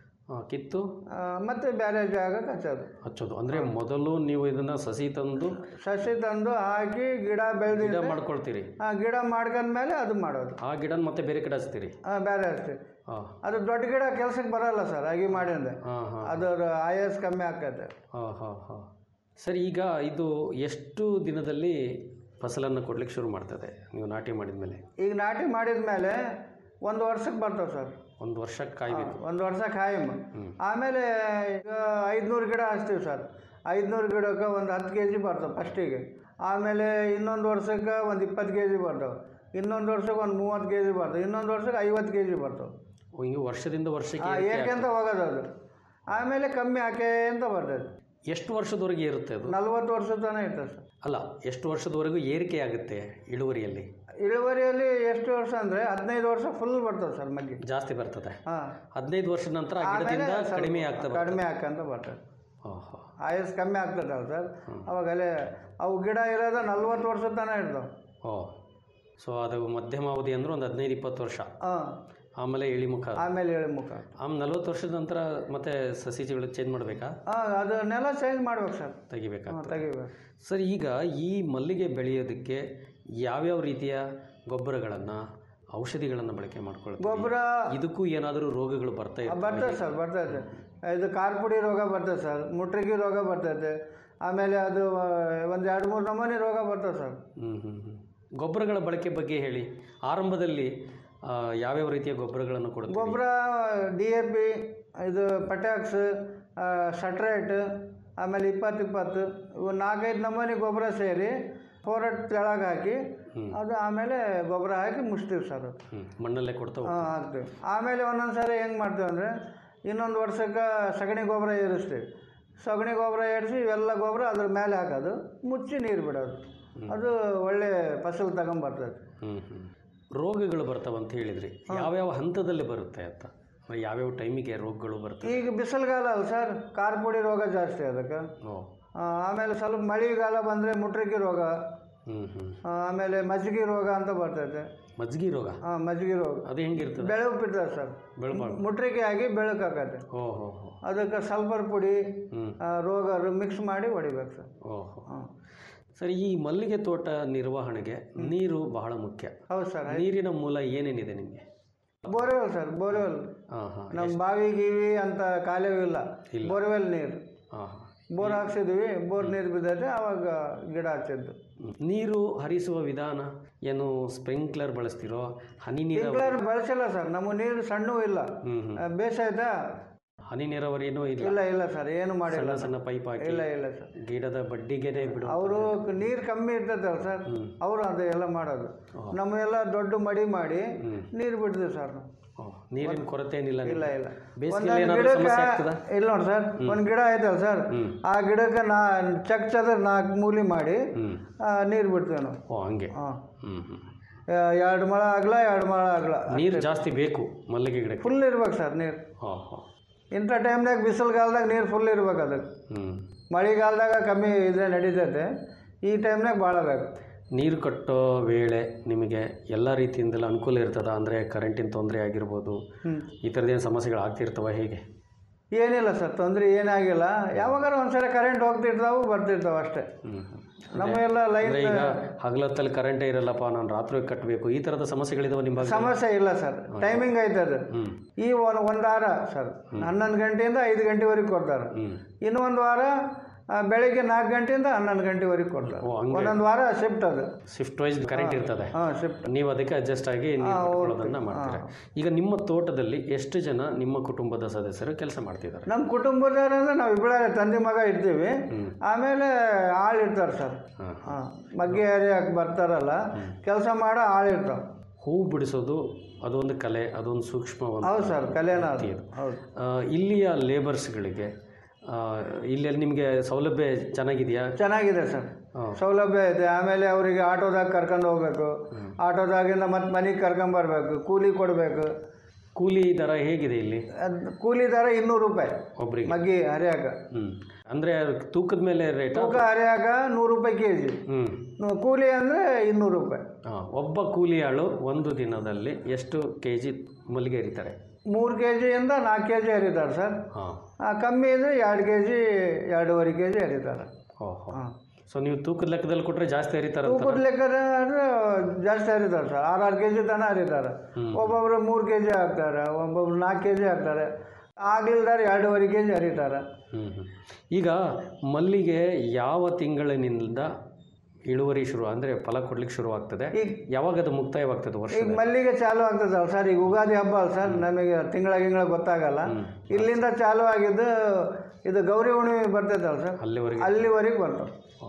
ಕಿತ್ತು ಮತ್ತು ಬೇರೆ ಜಾಗಕ್ಕೆ ಹಚ್ಚೋದು ಹಚ್ಚೋದು ಅಂದರೆ ಮೊದಲು ನೀವು ಇದನ್ನು ಸಸಿ ತಂದು ಸಸಿ ತಂದು ಹಾಕಿ ಗಿಡ ಗಿಡ ಬೆಳೆದಿದ್ದು ಮಾಡ್ಕೊಳ್ತೀರಿ ಗಿಡ ಮಾಡ್ಕೊಂಡ್ಮೇಲೆ ಅದು ಮಾಡೋದು ಆ ಗಿಡನ ಮತ್ತೆ ಬೇರೆ ಕಡೆ ಹಚ್ತೀರಿ ಹಾಂ ಬೇರೆ ಹಚ್ತೀವಿ ಹಾಂ ಅದು ದೊಡ್ಡ ಗಿಡ ಕೆಲ್ಸಕ್ಕೆ ಬರಲ್ಲ ಸರ್ ಆಗಿ ಮಾಡಿಂದೆ ಹಾಂ ಹಾಂ ಅದರ ಆಯಸ್ ಕಮ್ಮಿ ಆಕತ್ತೆ ಹಾಂ ಹಾಂ ಹಾಂ ಸರಿ ಈಗ ಇದು ಎಷ್ಟು ದಿನದಲ್ಲಿ ಫಸಲನ್ನು ಕೊಡ್ಲಿಕ್ಕೆ ಶುರು ಮಾಡ್ತದೆ ನೀವು ನಾಟಿ ಮಾಡಿದ ಮೇಲೆ ಈಗ ನಾಟಿ ಮಾಡಿದ ಮೇಲೆ ಒಂದು ವರ್ಷಕ್ಕೆ ಬರ್ತವೆ ಸರ್ ಒಂದು ವರ್ಷಕ್ಕೆ ಕಾಯ್ಬೇಕು ಒಂದು ವರ್ಷ ಖಾಯಂ ಆಮೇಲೆ ಈಗ ಐದುನೂರು ಗಿಡ ಹಚ್ತೀವಿ ಸರ್ ಐದುನೂರು ಗಿಡಕ್ಕೆ ಒಂದು ಹತ್ತು ಕೆ ಜಿ ಬರ್ತವೆ ಫಸ್ಟಿಗೆ ಆಮೇಲೆ ಇನ್ನೊಂದು ವರ್ಷಕ್ಕೆ ಒಂದು ಇಪ್ಪತ್ತು ಕೆ ಜಿ ಬರ್ತವೆ ಇನ್ನೊಂದು ವರ್ಷಕ್ಕೆ ಒಂದು ಮೂವತ್ತು ಕೆ ಜಿ ಬರ್ತವೆ ಇನ್ನೊಂದು ವರ್ಷಕ್ಕೆ ಐವತ್ತು ಕೆ ಜಿ ಬರ್ತವೆ ಹಿಂಗೆ ವರ್ಷದಿಂದ ವರ್ಷಕ್ಕೆ ಹಾಂ ಏರಿಕೆ ಏರ್ಕೊಂತ ಹೋಗೋದು ಅದು ಆಮೇಲೆ ಕಮ್ಮಿ ಹಾಕೇ ಅಂತ ಬರ್ತದೆ ಎಷ್ಟು ವರ್ಷದವರೆಗೆ ಇರುತ್ತೆ ಅದು ನಲ್ವತ್ತು ವರ್ಷ ತನಕ ಇರ್ತದೆ ಸರ್ ಅಲ್ಲ ಎಷ್ಟು ವರ್ಷದವರೆಗೂ ಏರಿಕೆ ಆಗುತ್ತೆ ಇಳುವರಿಯಲ್ಲಿ ಇಳುವರಿಯಲ್ಲಿ ಎಷ್ಟು ವರ್ಷ ಅಂದರೆ ಹದಿನೈದು ವರ್ಷ ಫುಲ್ ಬರ್ತದೆ ಸರ್ ಮಗ್ಗಿ ಜಾಸ್ತಿ ಬರ್ತದೆ ಹಾಂ ಹದಿನೈದು ವರ್ಷದ ನಂತರ ಆ ಗಿಡದಿಂದ ಕಡಿಮೆ ಆಗ್ತಾ ಬರ್ತದೆ. ಕಡಿಮೆ ಹಾಕಂತ ಬರ್ತದೆ ಓಹೋ ಆಯಸ್ ಕಮ್ಮಿ ಆಗ್ತದಲ್ಲ ಸರ್ ಅವಾಗಲೇ ಅವು ಗಿಡ ಇರೋದು ನಲ್ವತ್ತು ವರ್ಷ ತನಕ ಇರ್ತಾವೆ ಓ ಸೊ ಅದು ಮಧ್ಯಮ ಅವಧಿ ಅಂದ್ರೆ ಒಂದು ಹದಿನೈದು ಇಪ್ಪತ್ತು ವರ್ಷ ಹಾಂ ಆಮೇಲೆ ಇಳಿಮುಖ ಆಮೇಲೆ ಹೇಳಿ ಮುಖ ಆಮೇಲೆ ನಲ್ವತ್ತು ವರ್ಷದ ನಂತರ ಮತ್ತೆ ಸಸಿಗಳು ಚೇಂಜ್ ಮಾಡಬೇಕಾ ಹಾಂ ಅದು ನೆಲ ಚೇಂಜ್ ಮಾಡ್ಬೇಕು ಸರ್ ತೆಗಿಬೇಕಾ ಹಾಂ ತೆಗಿಬೇಕು ಸರ್ ಈಗ ಈ ಮಲ್ಲಿಗೆ ಬೆಳೆಯೋದಕ್ಕೆ ಯಾವ್ಯಾವ ರೀತಿಯ ಗೊಬ್ಬರಗಳನ್ನು ಔಷಧಿಗಳನ್ನು ಬಳಕೆ ಮಾಡ್ಕೊಳ್ತೀವಿ ಗೊಬ್ಬರ ಇದಕ್ಕೂ ಏನಾದರೂ ರೋಗಗಳು ಬರ್ತಾ ಇರ್ತವೆ ಬರ್ತದೆ ಸರ್ ಬರ್ತೈತೆ ಇದು ಕಾರ್ಪುಡಿ ರೋಗ ಬರ್ತದೆ ಸರ್ ಮುಟ್ರಿಗಿ ರೋಗ ಬರ್ತೈತೆ ಆಮೇಲೆ ಅದು ಒಂದು ಎರಡು ಮೂರು ನಮೂನಿ ರೋಗ ಬರ್ತದೆ ಸರ್ ಹ್ಞೂ ಹ್ಞೂ ಹ್ಞೂ ಗೊಬ್ಬರಗಳ ಬಳಕೆ ಬಗ್ಗೆ ಹೇಳಿ ಆರಂಭದಲ್ಲಿ ಆ, ಯಾವ್ಯಾವ ರೀತಿಯ ಗೊಬ್ಬರಗಳನ್ನು ಕೊಡ್ತೀವಿ ಗೊಬ್ಬರ ಡಿ ಎ ಪಿ ಇದು ಪಟ್ಯಾಕ್ಸ್ ಸಟ್ರೇಟ್ ಆಮೇಲೆ ಇಪ್ಪತ್ತು ಇಪ್ಪತ್ತು ಇವು ನಾಲ್ಕೈದು ನಮೂನಿ ಗೊಬ್ಬರ ಸೇರಿ ಫೋರಟ್ ತೆಳಗೆ ಹಾಕಿ ಅದು ಆಮೇಲೆ ಗೊಬ್ಬರ ಹಾಕಿ ಮುಚ್ತೀವಿ ಸರ್ ಅದು ಹ್ಞೂ ಮಣ್ಣಲ್ಲೇ ಕೊಡ್ತಾ ಹೋಗ್ತೀವಿ. ಹಾಂ ಹಾಕ್ತೀವಿ ಆಮೇಲೆ ಒಂದೊಂದು ಸಾರಿ ಹೆಂಗೆ ಮಾಡ್ತೀವಿ ಅಂದರೆ ಇನ್ನೊಂದು ವರ್ಷಕ್ಕೆ ಸಗಣಿ ಗೊಬ್ಬರ ಏರಿಸ್ತೀವಿ ಸಗಣಿ ಗೊಬ್ಬರ ಏರಿಸಿ ಇವೆಲ್ಲ ಗೊಬ್ಬರ ಅದ್ರ ಮೇಲೆ ಹಾಕೋದು ಮುಚ್ಚಿ ನೀರು ಬಿಡೋದು ಅದು ಒಳ್ಳೆ ಫಸಲು ತಗೊಂಬರ್ತದೆ ಹ್ಞೂ ಹ್ಞೂ ರೋಗಗಳು ಬರ್ತಾವಂತ ಹೇಳಿದ್ರಿ ಯಾವ್ಯಾವ ಹಂತದಲ್ಲಿ ಬರುತ್ತೆ ಅಂತ ಅಂದ್ರೆ ಯಾವ್ಯಾವ ಟೈಮಿಗೆ ರೋಗಗಳು ಬರ್ತವೆ ಈಗ ಬಿಸಿಲುಗಾಲ ಅಲ್ಲ ಸರ್ ಕಾರ್ಪುಡಿ ರೋಗ ಜಾಸ್ತಿ ಅದಕ್ಕೆ ಓ ಆ, ಆಮೇಲೆ ಸ್ವಲ್ಪ ಮಳೆಗಾಲ ಬಂದರೆ ಮುಟ್ರಿಗಿ ರೋಗ ಹ್ಞೂ ಹ್ಞೂ ಆ, ಆಮೇಲೆ ಮಜ್ಜಿಗೆ ರೋಗ ಅಂತ ಬರ್ತೈತೆ ಮಜ್ಗಿ ರೋಗ ಹಾಂ ಮಜ್ಜಿಗೆ ರೋಗ ಅದು ಹೆಂಗಿರ್ತದೆ ಬೆಳಕು ಬಿಡ್ತದೆ ಸರ್ ಬೆಳಬಾರ್ದು ಮುಟ್ರಿಕೆ ಆಗಿ ಬೆಳಕು ಹಾಕತ್ತೆ ಓ ಹೋ ಹೋ ಅದಕ್ಕೆ ಸಲ್ಫರ್ ಪುಡಿ ಹ್ಞೂ ಆ, ರೋಗ ಮಿಕ್ಸ್ ಮಾಡಿ ಹೊಡಿಬೇಕು ಸರ್ ಓಹೋ ಹಾಂ ಸರಿ ಈ ಮಲ್ಲಿಗೆ ತೋಟ ನಿರ್ವಹಣೆಗೆ ನೀರು ಬಹಳ ಮುಖ್ಯ ಹೌದು ಸರ್ ನೀರಿನ ಮೂಲ ಏನೇನಿದೆ ನಿಮಗೆ ಬೋರ್ವೆಲ್ ಸರ್ ಬೋರ್ವೆಲ್ ಹಾಂ ಹಾಂ ನಮ್ಮ ಬಾವಿ ಗೀವಿ ಅಂತ ಕಾಲೇವು ಇಲ್ಲ ಬೋರ್ವೆಲ್ ನೀರು ಹಾಂ ಹಾಂ ಬೋರ್ ಹಾಕ್ಸಿದ್ವಿ ಬೋರ್ ನೀರು ಬಿದ್ದೈತೆ ಆವಾಗ ಗಿಡ ಹಚ್ಚಿದ್ದು ನೀರು ಹರಿಸುವ ವಿಧಾನ ಏನು ಸ್ಪ್ರಿಂಕ್ಲರ್ ಬಳಸ್ತಿರೋ ಹನಿ ನೀರಾವರಿ ಸ್ಪ್ರಿಂಕ್ಲರ್ ಬಳಸಿಲ್ಲ ಸರ್ ನಮ್ಮ ನೀರು ಸಣ್ಣವೂ ಇಲ್ಲ ಹ್ಞೂ ಹ್ಞೂ ಆ, ಬೇಸಾಯ್ತಾ ಹನಿ ನೀರಾವರಿನೂ ಇಲ್ಲ ಇಲ್ಲ ಇಲ್ಲ ಸರ್ ಏನು ಮಾಡಿಲ್ಲ ಸಣ್ಣ ಸಣ್ಣ ಪೈಪ್ ಹಾಕಿ ಇಲ್ಲ ಇಲ್ಲ ಸರ್ ಗಿಡದ ಬಡ್ಡಿಗೆನೆ ಬಿಡು ಅವರು ನೀರು ಕಮ್ಮಿ ಇರ್ತೈತಲ್ಲ ಸರ್ ಅವರು ಅದು ಎಲ್ಲ ಮಾಡೋದು ನಮ್ಮೆಲ್ಲ ದೊಡ್ಡ ಮಡಿ ಮಾಡಿ ನೀರು ಬಿಡ್ತೀವಿ ಸರ್ ನಾವು ಓ, ನೀರಿನ ಕೊರತೆ ಏನಿಲ್ಲ ಇಲ್ಲ ನಿಮ್ಗೆ? ಇಲ್ಲ ಬೇಸಿಗೆಯಲ್ಲಿ ಒಂದೊಂದು ಏನಾದ್ರು ಗಿಡಕ್ಕೆ ಸಮಸ್ಯೆ ಆಗ್ತದಾ ಇಲ್ಲ ನೋಡಿ ಸರ್ ಒಂದು ಗಿಡ ಐತಲ್ಲ ಸರ್ ಆ ಗಿಡಕ್ಕೆ ನಾ ಚಕ್ ಚದ್ರ ನಾಲ್ಕು ಮೂಲಿ ಮಾಡಿ ಹ್ಞೂ ನೀರು ಬಿಡ್ತೀವಿ ನಾವು ಓ ಹಂಗೆ ಹಾಂ ಹ್ಞೂ ಹ್ಞೂ ಎರಡು ಮೊಳ ಆಗಲ ಎರಡು ಮೊಳ ಆಗಲ ನೀರು ಜಾಸ್ತಿ ಬೇಕು ಮಲ್ಲಿಗೆ ಗಿಡಕ್ಕೆ ಫುಲ್ ಇರ್ಬೇಕು ಸರ್ ನೀರು ಹಾಂ ಹಾಂ ಇಂಥ ಟೈಮ್ನಾಗ ಬಿಸಿಲುಗಾಲದಾಗ ನೀರು ಫುಲ್ ಇರ್ಬೇಕು ಅದಕ್ಕೆ ಹ್ಞೂ ಮಳೆಗಾಲದಾಗ ಕಮ್ಮಿ ಇದ್ರೆ ನಡೀತೈತೆ ಈ ಟೈಮ್ನಾಗ ಭಾಳ ಬೇಕು ನೀರು ಕಟ್ಟೋ ವೇಳೆ ನಿಮಗೆ ಎಲ್ಲ ರೀತಿಯಿಂದಲೂ ಅನುಕೂಲ ಇರ್ತದ ಅಂದರೆ ಕರೆಂಟಿನ ತೊಂದರೆ ಆಗಿರ್ಬೋದು ಈ ಥರದ್ದೇನು ಸಮಸ್ಯೆಗಳು ಆಗ್ತಿರ್ತವ ಹೇಗೆ ಏನಿಲ್ಲ ಸರ್ ತೊಂದರೆ ಏನಾಗಿಲ್ಲ ಯಾವಾಗಾರ ಒಂದ್ಸರಿ ಕರೆಂಟ್ ಹೋಗ್ತಿರ್ತಾವು ಬರ್ತಿರ್ತಾವೆ ಅಷ್ಟೇ ಹ್ಞೂ ನಮ್ಮೆಲ್ಲ ಲೈನ್ ಅಂದರೆ ಈಗ ಹಗಲೊತ್ತಲ್ಲಿ ಕರೆಂಟೇ ಇರಲ್ಲಪ್ಪ ನಾನು ರಾತ್ರಿ ಕಟ್ಟಬೇಕು ಈ ಥರದ ಸಮಸ್ಯೆಗಳಿದಾವೆ ನಿಮ್ಮ ಬಗ್ಗೆ ಸಮಸ್ಯೆ ಇಲ್ಲ ಸರ್ ಟೈಮಿಂಗ್ ಐತೆ ಅದು ಹ್ಞೂ ಈ ಒಂದು ಒಂದು ವಾರ ಸರ್ ಹನ್ನೊಂದು ಗಂಟೆಯಿಂದ ಐದು ಗಂಟೆವರೆಗೆ ಕೊಡ್ತಾರೆ ಹ್ಞೂ ಇನ್ನು ಒಂದು ವಾರ ಆ, ಬೆಳಿಗ್ಗೆ ನಾಲ್ಕು ಗಂಟೆಯಿಂದ ಹನ್ನೊಂದು ಗಂಟೆವರೆಗೆ ಕೊಡ್ತಾರೆ ಓ, ಹಂಗೆ. ಒಂದೊಂದು ವಾರ ಶಿಫ್ಟ್ ಅದು ಶಿಫ್ಟ್ ವೈಸ್ ಕರೆಂಟ್ ಇರ್ತದೆ ಹಾಂ ಶಿಫ್ಟ್ ನೀವು ಅದಕ್ಕೆ ಅಡ್ಜಸ್ಟ್ ಆಗಿ ನೀವು ಕಟ್ಕೊಳ್ಳೋದನ್ನ ಮಾಡ್ತೀರಾ ಈಗ ನಿಮ್ಮ ತೋಟದಲ್ಲಿ ಎಷ್ಟು ಜನ ನಿಮ್ಮ ಕುಟುಂಬದ ಸದಸ್ಯರು ಕೆಲಸ ಮಾಡ್ತಿದ್ದಾರೆ ನಮ್ಮ ಕುಟುಂಬದವ್ರು ಅಂದ್ರೆ ನಾವು ಇಬ್ಬರೇ ತಂದೆ ಮಗ ಇರ್ತೀವಿ ಆಮೇಲೆ ಆಳು ಇರ್ತಾರೆ ಸರ್ ಹಾಂ ಹಾಂ ಮಗ್ಗೆ ಹರಿಯಕ್ಕೆ ಬರ್ತಾರಲ್ಲ ಕೆಲಸ ಮಾಡೋ ಆಳು ಇರ್ತಾವೆ ಹೂವು ಬಿಡಿಸೋದು ಅದೊಂದು ಕಲೆ ಅದೊಂದು ಸೂಕ್ಷ್ಮ ಒಂದು ಹೌದು ಸರ್ ಕಲೆನ ಅದು ಇದು. ಹೌದು ಆ, ಇಲ್ಲಿಯ ಲೇಬರ್ಸ್ಗಳಿಗೆ ಇಲ್ಲಿ ನಿಮಗೆ ಸೌಲಭ್ಯ ಚೆನ್ನಾಗಿದೆಯಾ ಚೆನ್ನಾಗಿದೆ ಸರ್ ಸೌಲಭ್ಯ ಇದೆ ಆಮೇಲೆ ಅವರಿಗೆ ಆಟೋದಾಗ ಕರ್ಕೊಂಡು ಹೋಗ್ಬೇಕು ಆಟೋದಾಗಿಂದ ಮತ್ತೆ ಮನೆಗೆ ಕರ್ಕೊಂಬರ್ಬೇಕು ಕೂಲಿ ಕೊಡಬೇಕು ಕೂಲಿ ದರ ಹೇಗಿದೆ ಇಲ್ಲಿ ಅದು ಕೂಲಿ ದರ ಇನ್ನೂರು ರೂಪಾಯಿ ಒಬ್ರಿಗೆ ಮಗ್ಗಿ ಹರಿಯಾಕ ಹ್ಞೂ ಅಂದರೆ ತೂಕದ ಮೇಲೆ ರೇಟ್ ತೂಕ ಹರಿಯಾಕ ನೂರು ರೂಪಾಯಿ ಕೆ ಜಿ ಹ್ಞೂ ಕೂಲಿ ಅಂದರೆ ಇನ್ನೂರು ರೂಪಾಯಿ ಹಾಂ ಒಬ್ಬ ಕೂಲಿ ಆಳು ಒಂದು ದಿನದಲ್ಲಿ ಎಷ್ಟು ಕೆ ಜಿ ಮಲ್ಲಿಗೆ ಹರಿತಾರೆ ಮೂರು ಕೆ ಜಿಯಿಂದ ನಾಲ್ಕು ಕೆ ಜಿ ಹರಿತಾರೆ ಸರ್ ಹಾಂ ಆ, ಕಮ್ಮಿ ಇದ್ರೆ ಎರಡು ಕೆ ಜಿ ಎರಡೂವರೆ ಕೆ ಜಿ ಹರಿತಾರೆ ಓಹೋ ಹಾಂ ಸೊ ನೀವು ತೂಕದ ಲೆಕ್ಕದಲ್ಲಿ ಕೊಟ್ಟರೆ ಜಾಸ್ತಿ ಹರಿತಾರೆ ತೂಕದ ಲೆಕ್ಕದ ಅಂದ್ರೆ ಜಾಸ್ತಿ ಹರಿತಾರೆ ಸರ್ ಆರು ಆರು ಕೆ ಜಿ ತನಕ ಹರಿತಾರೆ ಒಬ್ಬೊಬ್ರು ಮೂರು ಕೆ ಜಿ ಹಾಕ್ತಾರೆ ಒಬ್ಬೊಬ್ರು ನಾಲ್ಕು ಕೆ ಜಿ ಹಾಕ್ತಾರೆ ಆಗ್ಲಿಲ್ದಾರೆ ಎರಡೂವರೆ ಕೆ ಜಿ ಹರಿತಾರೆ ಹ್ಞೂ ಹ್ಞೂ ಈಗ ಮಲ್ಲಿಗೆ ಯಾವ ತಿಂಗಳಿನಿಂದ ಇಳುವರಿ ಶುರು ಅಂದರೆ ಫಲ ಕೊಡ್ಲಿಕ್ಕೆ ಶುರು ಆಗ್ತದೆ ಈಗ ಯಾವಾಗ ಅದು ಮುಕ್ತಾಯವಾಗ್ತದೆ ವರ್ಷ ಈಗ ಮಲ್ಲಿಗೆ ಚಾಲು ಆಗ್ತದಲ್ಲ ಸರ್ ಈಗ ಯುಗಾದಿ ಹಬ್ಬ ಅಲ್ಲ ಸರ್ ನಮಗೆ ತಿಂಗಳ ಗಿಂಗಳ ಗೊತ್ತಾಗಲ್ಲ ಇಲ್ಲಿಂದ ಚಾಲು ಆಗಿದ್ದು ಇದು ಗೌರಿ ಹುಣ್ಣಿಮೆ ಬರ್ತೈತಲ್ಲ ಸರ್ ಅಲ್ಲಿವರೆಗೆ ಅಲ್ಲಿವರೆಗೆ ಬರ್ತವೆ ಓ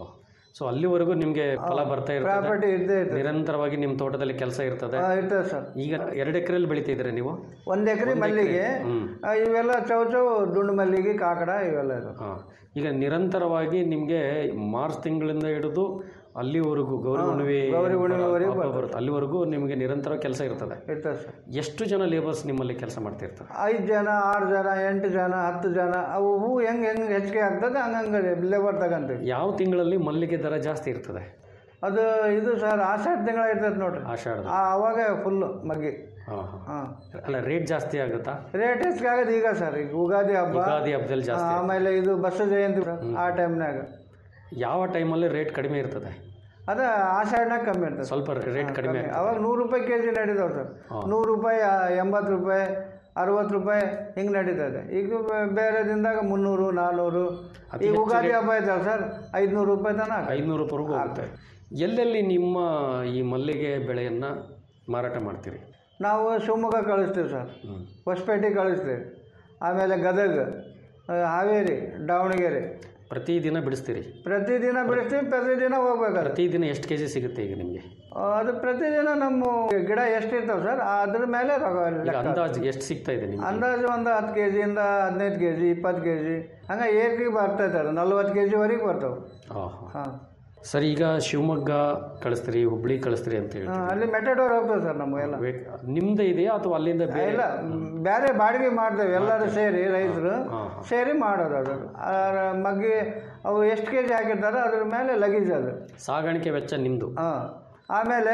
ಸೊ ಅಲ್ಲಿವರೆಗೂ ನಿಮಗೆ ಫಲ ಬರ್ತಾ ಇರ್ತದೆ ಪ್ರಾಪರ್ಟಿ ಇದ್ದೇ ಇರ್ತದೆ ನಿರಂತರವಾಗಿ ನಿಮ್ಮ ತೋಟದಲ್ಲಿ ಕೆಲಸ ಇರ್ತದೆ ಆ, ಇರ್ತದೆ ಸರ್ ಈಗ ಎರಡು ಎಕರೆಯಲ್ಲಿ ಬೆಳಿತಿದ್ದೀರಾ ನೀವು ಒಂದು ಎಕರೆ ಮಲ್ಲಿಗೆ ಹ್ಮ್. ಆ, ಇವೆಲ್ಲ ಚೌಚೌ ದುಂಡು ಮಲ್ಲಿಗೆ ಕಾಕಡ ಇವೆಲ್ಲ ಇದಾವೆ ಹಾಂ ಈಗ ನಿರಂತರವಾಗಿ ನಿಮಗೆ ಮಾರ್ಚ್ ತಿಂಗಳಿಂದ ಹಿಡಿದು ಅಲ್ಲಿವರೆಗೂ ಗೌರಿ ಹುಣ್ಣಿಮೆ ಗೌರಿ ಹುಣ್ಣಿಮೆವರೆಗೂ ಹಬ್ಬ ಬರುತ್ತೆ ಅಲ್ಲಿವರೆಗೂ ನಿಮಗೆ ನಿರಂತರ ಕೆಲಸ ಇರ್ತದೆ ಇರ್ತದೆ ಸರ್ ಎಷ್ಟು ಜನ ಲೇಬರ್ಸ್ ನಿಮ್ಮಲ್ಲಿ ಕೆಲಸ ಮಾಡ್ತಿರ್ತಾರೆ ಐದು ಜನ ಆರು ಜನ ಎಂಟು ಜನ ಹತ್ತು ಜನ ಅವು ಹೂ ಹೆಂಗೆ ಹೆಂಗೆ ಹೆಚ್ಚಿಗೆ ಆಗ್ತದೆ ಹಂಗಂಗೆ ಲೇಬರ್ ತಗೊಂತೀವಿ ಯಾವ ತಿಂಗಳಲ್ಲಿ ಮಲ್ಲಿಗೆ ದರ ಜಾಸ್ತಿ ಇರ್ತದೆ ಅದು ಇದು ಸರ್ ಆಷಾಢ ತಿಂಗಳ ಇರ್ತದೆ ನೋಡ್ರಿ ಆಷಾಢದ ಆ, ಅವಾಗ ಫುಲ್ಲು ಮಗ್ಗಿ ಹಾಂ ಹಾಂ ಹಾಂ ಅಲ್ಲ ರೇಟ್ ಜಾಸ್ತಿ ಆಗುತ್ತಾ ರೇಟ್ ಹೆಚ್ಚಿಗೆ ಆಗೋದು ಈಗ ಸರ್ ಈಗ ಯುಗಾದಿ ಹಬ್ಬ ಯುಗಾದಿ ಹಬ್ಬದಲ್ಲಿ ಆ, ಜಾಸ್ತಿ ಆಮೇಲೆ ಇದು ಬಸವ ಜಯಂತಿ ಆ ಟೈಮ್ನಾಗ ಯಾವ ಟೈಮಲ್ಲಿ ರೇಟ್ ಕಡಿಮೆ ಇರ್ತದೆ ಅದ ಆಷಾಢನಾಗ ಕಮ್ಮಿ ಇರ್ತದೆ ಸ್ವಲ್ಪ ರೇಟ್ ಕಡಿಮೆ ಕಮ್ಮಿ. ಅವಾಗ ನೂರು ರೂಪಾಯಿ ಕೆ ಜಿ ನಡೀತಾವೆ ಸರ್ ನೂರು ರೂಪಾಯಿ ಆ, ಎಂಬತ್ತು ರೂಪಾಯಿ ಅರವತ್ತು ರೂಪಾಯಿ ಹಿಂಗೆ ನಡೀತದೆ ಈಗ ಬೇ- ಬೇರೆ ದಿನದಾಗ ಮುನ್ನೂರು ನಾನ್ನೂರು ಈಗ ಉಗಾದಿ ಹಬ್ಬ ಐತಲ್ಲ ಸರ್ ಐದುನೂರು ರೂಪಾಯಿ ತನಕ ಐದುನೂರು ರೂಪಾಯಿವರೆಗೂ ಹೋಗುತ್ತೆ ಎಲ್ಲೆಲ್ಲಿ ನಿಮ್ಮ ಈ ಮಲ್ಲಿಗೆ ಬೆಳೆಯನ್ನು ಮಾರಾಟ ಮಾಡ್ತೀರಿ ನಾವು ಶಿವಮೊಗ್ಗ ಕಳಿಸ್ತೀವಿ ಸರ್ ಹೊಸಪೇಟೆ ಕಳಿಸ್ತೀವಿ ಆಮೇಲೆ ಗದಗ ಆ, ಹಾವೇರಿ ದಾವಣಗೆರೆ ಪ್ರತಿದಿನ ಬಿಡಿಸ್ತೀರಿ ಪ್ರತಿದಿನ ಬಿಡಿಸ್ತೀವಿ ಪ್ರತಿದಿನ ಹೋಗ್ಬೇಕಾದ್ರೆ ಪ್ರತಿದಿನ ಎಷ್ಟು ಕೆ ಜಿ ಸಿಗುತ್ತೆ ಈಗ ನಿಮಗೆ ಆ, ಅದು ಪ್ರತಿದಿನ ನಮ್ಮ ಗಿಡ ಎಷ್ಟಿರ್ತಾವೆ ಸರ್ ಅದ್ರ ಮೇಲೆ ರೊಕ್ಕ ಈಗ ಲೆಕ್ಕ. ಅಂದಾಜು ಎಷ್ಟು ಸಿಗ್ತಾ ಇದೆ ನಿಮಗೆ ಅಂದಾಜು ಒಂದು ಹತ್ತು ಕೆ ಜಿಯಿಂದ ಹದಿನೈದು ಕೆ ಜಿ ಇಪ್ಪತ್ತು ಕೆ ಜಿ ಹಂಗೆ ಏಟಿಗೆ ಬರ್ತೈತೆ ಅದು ನಲ್ವತ್ತು ಕೆ ಜಿವರೆಗೆ ಬರ್ತಾವೆ ಹಾಂ ಹಾಂ ಹಾಂ ಸರ್ ಈಗ ಶಿವಮೊಗ್ಗ ಕಳಿಸ್ತೀರಿ ಹುಬ್ಳಿ ಕಳಿಸ್ತೀರಿ ಅಂತ ಹೇಳಿ ಅಲ್ಲಿ ಮೆಟೆಡೋರ್ ಹೋಗ್ತದೆ ಸರ್ ನಮಗೆಲ್ಲ ನಿಮ್ಮದೇ ಇದೆಯಾ ಅಥವಾ ಅಲ್ಲಿಂದ ಬೇರೆ ಇಲ್ಲ ಬೇರೆ ಬಾಡಿಗೆ ಮಾಡ್ತೇವೆ ಎಲ್ಲರೂ ಸೇರಿ ರೈತರು ಹಾಂ ಸೇರಿ ಮಾಡೋದು ಅದು ಆ ಮಗ್ಗಿ ಅವು ಎಷ್ಟು ಕೆ ಜಿ ಹಾಕಿರ್ತಾರೋ ಅದ್ರ ಮೇಲೆ ಲಗೇಜ್ ಅದು ಸಾಗಾಣಿಕೆ ವೆಚ್ಚ ನಿಮ್ಮದು ಹಾಂ ಆಮೇಲೆ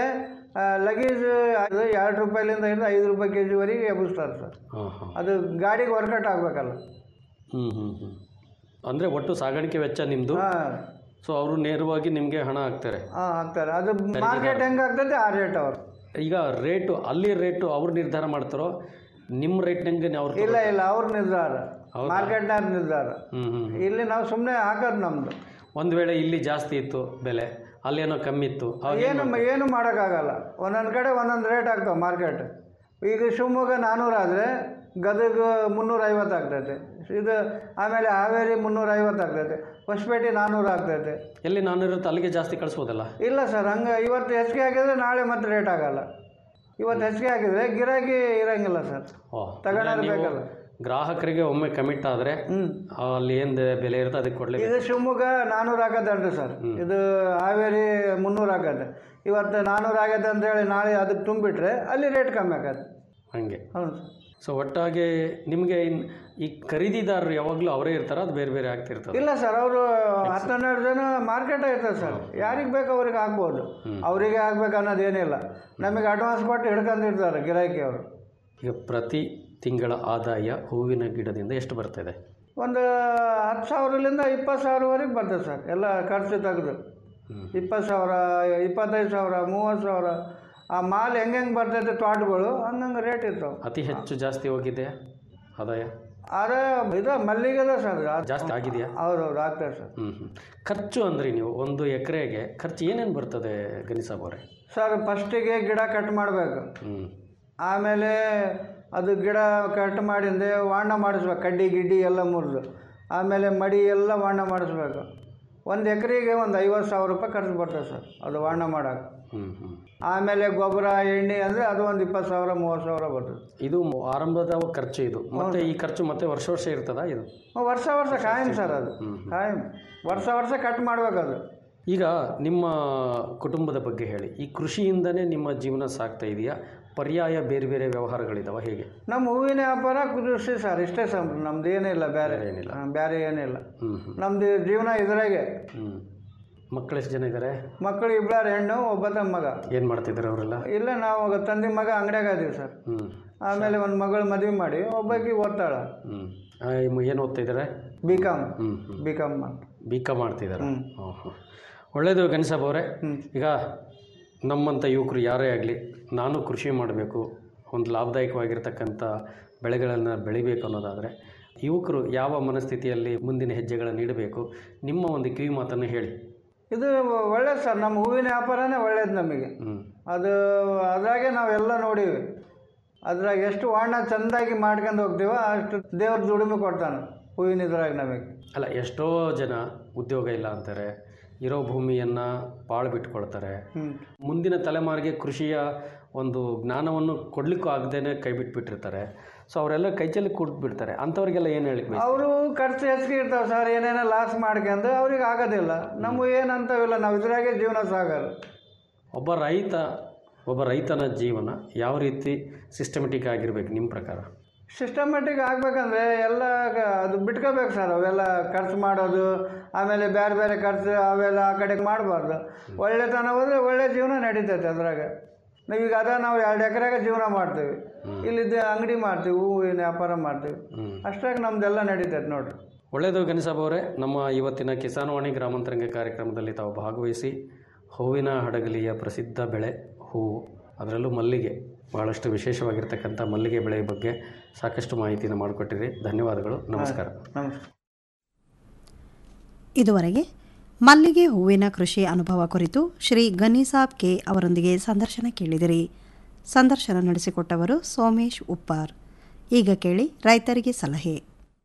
ಲಗೇಜ್ ಅದು ಎರಡು ರೂಪಾಯಿಲಿಂದ ಹಿಡಿದು ಐದು ರೂಪಾಯಿ ಕೆ ಜಿವರೆಗೆ ಎಬ್ಬಿಸ್ತಾರೆ ಸರ್ ಹಾಂ ಹಾಂ ಅದು ಗಾಡಿಗೆ ವರ್ಕೌಟ್ ಆಗಬೇಕಲ್ಲ ಹ್ಞೂ ಹ್ಞೂ ಹ್ಞೂ ಅಂದರೆ ಒಟ್ಟು ಸಾಗಾಣಿಕೆ ವೆಚ್ಚ ನಿಮ್ಮದು ಹಾಂ ಸೊ ಅವರು ನೇರವಾಗಿ ನಿಮಗೆ ಹಣ ಹಾಕ್ತಾರೆ ಹಾಂ ಹಾಕ್ತಾರೆ ಅದು ಮಾರ್ಕೆಟ್ ಹೆಂಗೆ ಆಗ್ತೈತೆ ಆ ರೇಟ್ ಅವ್ರು ಈಗ ರೇಟು ಅಲ್ಲಿ ರೇಟು ಅವ್ರು ನಿರ್ಧಾರ ಮಾಡ್ತಾರೋ ನಿಮ್ಮ ರೇಟ್ನಂಗೆ ಅವ್ರು ಇಲ್ಲ ಇಲ್ಲ ಅವ್ರ ನಿರ್ಧಾರ ಮಾರ್ಕೆಟ್ನಾಗ ನಿರ್ಧಾರ ಹ್ಞೂ ಹ್ಞೂ ಇಲ್ಲಿ ನಾವು ಸುಮ್ಮನೆ ಹಾಕೋದು ನಮ್ಮದು ಒಂದು ವೇಳೆ ಇಲ್ಲಿ ಜಾಸ್ತಿ ಇತ್ತು ಬೆಲೆ ಅಲ್ಲೇನೋ ಕಮ್ಮಿ ಇತ್ತು ಅವಾಗ ಏನು ಏನು ಮಾಡೋಕ್ಕಾಗಲ್ಲ ಒಂದೊಂದು ಕಡೆ ಒಂದೊಂದು ರೇಟ್ ಆಗ್ತಾವೆ ಮಾರ್ಕೆಟ್ ಈಗ ಶಿವಮೊಗ್ಗ ನಾನ್ನೂರಾದರೆ ಗದಗ ಮುನ್ನೂರ ಐವತ್ತು ಆಗ್ತೈತೆ ಇದು ಆಮೇಲೆ ಹಾವೇರಿ ಮುನ್ನೂರ ಐವತ್ತು ಆಗ್ತೈತೆ ಹೊಸಪೇಟೆ ನಾನ್ನೂರು ಆಗ್ತೈತೆ ಎಲ್ಲಿ ನಾನು ಇರುತ್ತೆ ಅಲ್ಲಿಗೆ ಜಾಸ್ತಿ ಕಳಿಸ್ಬೋದಲ್ಲ ಇಲ್ಲ ಸರ್ ಹಂಗೆ ಇವತ್ತು ಹೆಚ್ಚಿಗೆ ಹಾಕಿದ್ರೆ ನಾಳೆ ಮತ್ತೆ ರೇಟ್ ಆಗಲ್ಲ ಇವತ್ತು ಹೆಚ್ಚಿಗೆ ಹಾಕಿದ್ರೆ ಗಿರಾಕಿ ಇರಂಗಿಲ್ಲ ಸರ್ ಓ ತಗೊಳ್ಳೋದು ನೀವು ಬೇಕಲ್ಲ ಗ್ರಾಹಕರಿಗೆ ಒಮ್ಮೆ ಕಮಿಟ್ ಆದರೆ ಅಲ್ಲಿ ಏನು ಬೆಲೆ ಇರುತ್ತೆ ಅದಕ್ಕೆ ಕೊಡಲೇಬೇಕು ಇದು ಶಿವಮೊಗ್ಗ ನಾನ್ನೂರು ಹಾಕತ್ತಲ್ರಿ ಸರ್ ಇದು ಹಾವೇರಿ ಮುನ್ನೂರು ಹಾಕತ್ತೆ ಇವತ್ತು ನಾನ್ನೂರು ಆಗತ್ತೆ ಅಂತೇಳಿ ನಾಳೆ ಅದಕ್ಕೆ ತುಂಬಿಟ್ರೆ ಅಲ್ಲಿ ರೇಟ್ ಕಮ್ಮಿ ಆಗತ್ತೆ ಹಾಗೆ ಹೌದು ಸರ್ ಸೊ ಒಟ್ಟಾಗಿ ನಿಮಗೆ ಇನ್ ಈ ಖರೀದಿದಾರರು ಯಾವಾಗಲೂ ಅವರೇ ಇರ್ತಾರ ಅದು ಬೇರೆ ಬೇರೆ ಆಗ್ತಿರ್ತದೆ ಇಲ್ಲ ಸರ್ ಅವರು ಹತ್ತು ಹನ್ನೆರಡು ಜನ ಮಾರ್ಕೆಟ್ ಐತದೆ ಸರ್ ಯಾರಿಗೆ ಬೇಕು ಅವ್ರಿಗೆ ಆಗ್ಬೋದು ಅವರಿಗೆ ಆಗ್ಬೇಕು ಅನ್ನೋದೇನಿಲ್ಲ ನಮಗೆ ಅಡ್ವಾನ್ಸ್ ಕೊಟ್ಟು ಹಿಡ್ಕೊಂಡಿರ್ತಾರೆ ಗಿರಾಕಿ ಅವರು ಈಗ ಪ್ರತಿ ತಿಂಗಳ ಆದಾಯ ಹೂವಿನ ಗಿಡದಿಂದ ಎಷ್ಟು ಬರ್ತಾ ಇದೆ ಒಂದು ಹತ್ತು ಸಾವಿರಲಿಂದ ಇಪ್ಪತ್ತು ಸಾವಿರವರೆಗೆ ಬರ್ತದೆ ಸರ್ ಎಲ್ಲ ಖರ್ಚು ತೆಗೆದು ಇಪ್ಪತ್ತು ಸಾವಿರ ಇಪ್ಪತ್ತೈದು ಸಾವಿರ ಮೂವತ್ತು ಸಾವಿರ ಆ ಮಾಲ್ ಹೆಂಗೆ ಹೆಂಗೆ ಬರ್ತೈತೆ ತೋಟಗಳು ಹಂಗಂಗೆ ರೇಟ್ ಇರ್ತಾವೆ ಅತಿ ಹೆಚ್ಚು ಜಾಸ್ತಿ ಹೋಗಿದೆಯಾ ಆದಾಯ ಆದರೆ ಇದು ಮಲ್ಲಿಗೆದ ಸರ್ ಅದು- ಜಾಸ್ತಿ ಆಗಿದೆಯಾ ಹೌದೌದು ಆಗ್ತದೆ ಸರ್ ಹ್ಞೂ ಹ್ಞೂ ಖರ್ಚು ಅಂದ್ರಿ ನೀವು ಒಂದು ಎಕರೆಗೆ ಖರ್ಚು ಏನೇನು ಬರ್ತದೆ ಗನಿಸಾಬ್ ಅವರೇ ಸರ್ ಫಸ್ಟಿಗೆ ಗಿಡ ಕಟ್ ಮಾಡಬೇಕು ಹ್ಞೂ ಆಮೇಲೆ ಅದು ಗಿಡ ಕಟ್ ಮಾಡಿಂದೆ ವಾಣ ಮಾಡಿಸ್ಬೇಕು ಕಡ್ಡಿ ಗಿಡ್ಡಿ ಎಲ್ಲ ಮುರಿದು ಆಮೇಲೆ ಮಡಿ ಎಲ್ಲ ವಾಣ ಮಾಡಿಸ್ಬೇಕು ಒಂದು ಎಕರೆಗೆ ಒಂದು ಐವತ್ತು ಸಾವಿರ ರೂಪಾಯಿ ಖರ್ಚು ಬರ್ತದೆ ಸರ್ ಅದು ವಾಣ ಮಾಡೋಕೆ ಹ್ಞೂ ಹ್ಞೂ ಆಮೇಲೆ ಗೊಬ್ಬರ ಎಣ್ಣೆ ಅಂದರೆ ಅದು ಒಂದು ಇಪ್ಪತ್ತು ಸಾವಿರ ಮೂವತ್ತು ಸಾವಿರ ಬರ್ತದೆ ಇದು ಮ- ಆರಂಭದ ಖರ್ಚು ಇದು ಮತ್ತೆ ಈ ಖರ್ಚು ಮತ್ತೆ ವರ್ಷ ವರ್ಷ ಇರ್ತದಾ ಇದು ವರ್ಷ ವರ್ಷ ಕಾಯಂ ಸರ್ ಅದು ಕಾಯಂ ವರ್ಷ ವರ್ಷ ಕಟ್ ಮಾಡ್ಬೇಕು ಅದು ಈಗ ನಿಮ್ಮ ಕುಟುಂಬದ ಬಗ್ಗೆ ಹೇಳಿ ಈ ಕೃಷಿಯಿಂದನೇ ನಿಮ್ಮ ಜೀವನ ಸಾಗ್ತಾ ಇದೆಯಾ ಪರ್ಯಾಯ ಬೇರೆ ಬೇರೆ ವ್ಯವಹಾರಗಳಿದಾವ ಹೇಗೆ ನಮ್ಮ ಹೂವಿನ ವ್ಯಾಪಾರ ಕೃಷಿ ಸರ್ ಇಷ್ಟೇ ಸರ್ ನಮ್ದು ಏನಿಲ್ಲ ಬೇರೆ ಏನಿಲ್ಲ. ಹಾ, ಬೇರೆ ಏನಿಲ್ಲ ಹ್ಞೂ ಹ್ಞೂ ನಮ್ದು ಜೀವನ ಇದ್ರಾಗೆ ಹ್ಞೂ ಮಕ್ಕಳು ಎಷ್ಟು ಜನ ಇದ್ದಾರೆ ಮಕ್ಕಳು ಇಬ್ಬರು ಹೆಣ್ಣು ಒಬ್ಬ ತಮ್ಮ ಮಗ ಏನು ಮಾಡ್ತಿದ್ದಾರೆ ಅವರೆಲ್ಲ ಇಲ್ಲ ನಾವು ತಂದೆ ಮಗ ಅಂಗಡಿಯಾಗ ಇದೀವಿ ಸರ್ ಹ್ಞೂ ಆಮೇಲೆ ಒಂದು ಮಗಳು ಮದುವೆ ಮಾಡಿ ಒಬ್ಬಾಕಿ ಓದ್ತಾಳ ಹ್ಞೂ ಏನು ಓದ್ತಾ ಇದ್ದಾರೆ ಬಿ ಕಾಮ್ ಹ್ಞೂ ಹ್ಞೂ ಬಿ ಕಾಮ್ ಬಿ ಕಾಮ್ ಮಾಡ್ತಿದ್ದಾರೆ ಹಾಂ ಹಾಂ ಒಳ್ಳೆಯದು ಗಣೇಶಬ್ ಅವರೇ ಈಗ ನಮ್ಮಂಥ ಯುವಕರು ಯಾರೇ ಆಗಲಿ ನಾನು ಕೃಷಿ ಮಾಡಬೇಕು ಒಂದು ಲಾಭದಾಯಕವಾಗಿರ್ತಕ್ಕಂಥ ಬೆಳೆಗಳನ್ನು ಬೆಳಿಬೇಕು ಅನ್ನೋದಾದರೆ ಯುವಕರು ಯಾವ ಮನಸ್ಥಿತಿಯಲ್ಲಿ ಮುಂದಿನ ಹೆಜ್ಜೆಗಳನ್ನು ನೀಡಬೇಕು ನಿಮ್ಮ ಒಂದು ಕಿವಿ ಮಾತನ್ನು ಹೇಳಿ ಇದು ಒಳ್ಳೇದು ಸರ್ ನಮ್ಮ ಹೂವಿನ ವ್ಯಾಪಾರನೇ ಒಳ್ಳೇದು ನಮಗೆ ಹ್ಞೂ ಅದು ಅದ್ರಾಗೆ ನಾವೆಲ್ಲ ನೋಡೀವಿ ಅದ್ರಾಗ ಎಷ್ಟು ವಾಣ ಚೆಂದಾಗಿ ಮಾಡ್ಕೊಂಡು ಹೋಗ್ತೀವೋ ಅಷ್ಟು ದೇವ್ರ ದುಡಿಮೆ ಕೊಡ್ತಾನೆ ಹೂವಿನ ಇದ್ರಾಗ ನಮಗೆ ಅಲ್ಲ ಎಷ್ಟೋ ಜನ ಉದ್ಯೋಗ ಇಲ್ಲ ಅಂತಾರೆ ಇರೋ ಭೂಮಿಯನ್ನು ಪಾಳು ಬಿಟ್ಕೊಳ್ತಾರೆ ಮುಂದಿನ ತಲೆಮಾರಿಗೆ ಕೃಷಿಯ ಒಂದು ಜ್ಞಾನವನ್ನು ಕೊಡಲಿಕ್ಕೂ ಆಗದೇನೆ ಕೈ ಬಿಟ್ಬಿಟ್ಟಿರ್ತಾರೆ ಸೊ ಅವರೆಲ್ಲ ಕೈ ಚೆಲ್ಲಿ ಕೂತ್ ಬಿಡ್ತಾರೆ ಅಂಥವ್ರಿಗೆಲ್ಲ ಏನು ಹೇಳಿಕ್ ಬಯಸ್ತೀರಾ? ಅವರು ಖರ್ಚು ಹೆಚ್ಚಿಗೆ ಇರ್ತಾವೆ ಸರ್ ಏನೇನೋ ಲಾಸ್ ಮಾಡ್ಕೊಂಡು ಅವ್ರಿಗೆ ಆಗೋದಿಲ್ಲ ನಮಗೂ ಏನಂತವಿಲ್ಲ ನಾವು ಇದ್ರಾಗೆ ಜೀವನ ಸಾಗೋದು ಒಬ್ಬ ರೈತ ಒಬ್ಬ ರೈತನ ಜೀವನ ಯಾವ ರೀತಿ ಸಿಸ್ಟಮೆಟಿಕ್ ಆಗಿರ್ಬೇಕು ನಿಮ್ಮ ಪ್ರಕಾರ ಸಿಸ್ಟಮೆಟಿಕ್ ಆಗ್ಬೇಕಂದ್ರೆ ಎಲ್ಲ ಗ- ಅದು ಬಿಟ್ಕೋಬೇಕು ಸರ್ ಅವೆಲ್ಲ ಖರ್ಚು ಮಾಡೋದು ಆಮೇಲೆ ಬೇರೆ ಬೇರೆ ಖರ್ಚು ಅವೆಲ್ಲ ಆ ಕಡೆಗೆ ಮಾಡಬಾರ್ದು ಒಳ್ಳೆತನ ಹೋದ್ರೆ ಒಳ್ಳೆ ಜೀವನ ನಡೀತೈತೆ ಅದ್ರಾಗ ನಾವೀಗ ಅದ ನಾವು ಎರಡು ಎಕರೆಗೆ ಜೀವನ ಮಾಡ್ತೀವಿ ಇಲ್ಲಿದ್ದ ಅಂಗಡಿ ಮಾಡ್ತೀವಿ ಹೂವಿನ ವ್ಯಾಪಾರ ಮಾಡ್ತೀವಿ ಅಷ್ಟಾಗಿ ನಮ್ದೆಲ್ಲ ನಡೀತೈತೆ ನೋಡ್ರಿ ಒಳ್ಳೆಯದು ಗಣೇಶಾಬ್ ಅವರೇ ನಮ್ಮ ಇವತ್ತಿನ ಕಿಸಾನ್ವಾಣಿ ಗ್ರಾಮಾಂತರಂಗ ಕಾರ್ಯಕ್ರಮದಲ್ಲಿ ತಾವು ಭಾಗವಹಿಸಿ ಹೂವಿನ ಹಡಗಲಿಯ ಪ್ರಸಿದ್ಧ ಬೆಳೆ ಹೂವು ಅದರಲ್ಲೂ ಮಲ್ಲಿಗೆ ಬಹಳಷ್ಟು ವಿಶೇಷವಾಗಿರ್ತಕ್ಕಂಥ ಮಲ್ಲಿಗೆ ಬೆಳೆಯ ಬಗ್ಗೆ ಸಾಕಷ್ಟು ಮಾಹಿತಿಯನ್ನು ಮಾಡಿಕೊಟ್ಟಿರಿ ಧನ್ಯವಾದಗಳು ನಮಸ್ಕಾರ ನಮಸ್ಕಾರ ಇದುವರೆಗೆ ಮಲ್ಲಿಗೆ ಹೂವಿನ ಕೃಷಿ ಅನುಭವ ಕುರಿತು ಶ್ರೀ ಗನಿಸಾಬ್ ಕೆ ಅವರೊಂದಿಗೆ ಸಂದರ್ಶನ ಕೇಳಿದಿರಿ ಸಂದರ್ಶನ ನಡೆಸಿಕೊಟ್ಟವರು ಸೋಮೇಶ್ ಉಪ್ಪಾರ್ ಈಗ ಕೇಳಿ ರೈತರಿಗೆ ಸಲಹೆ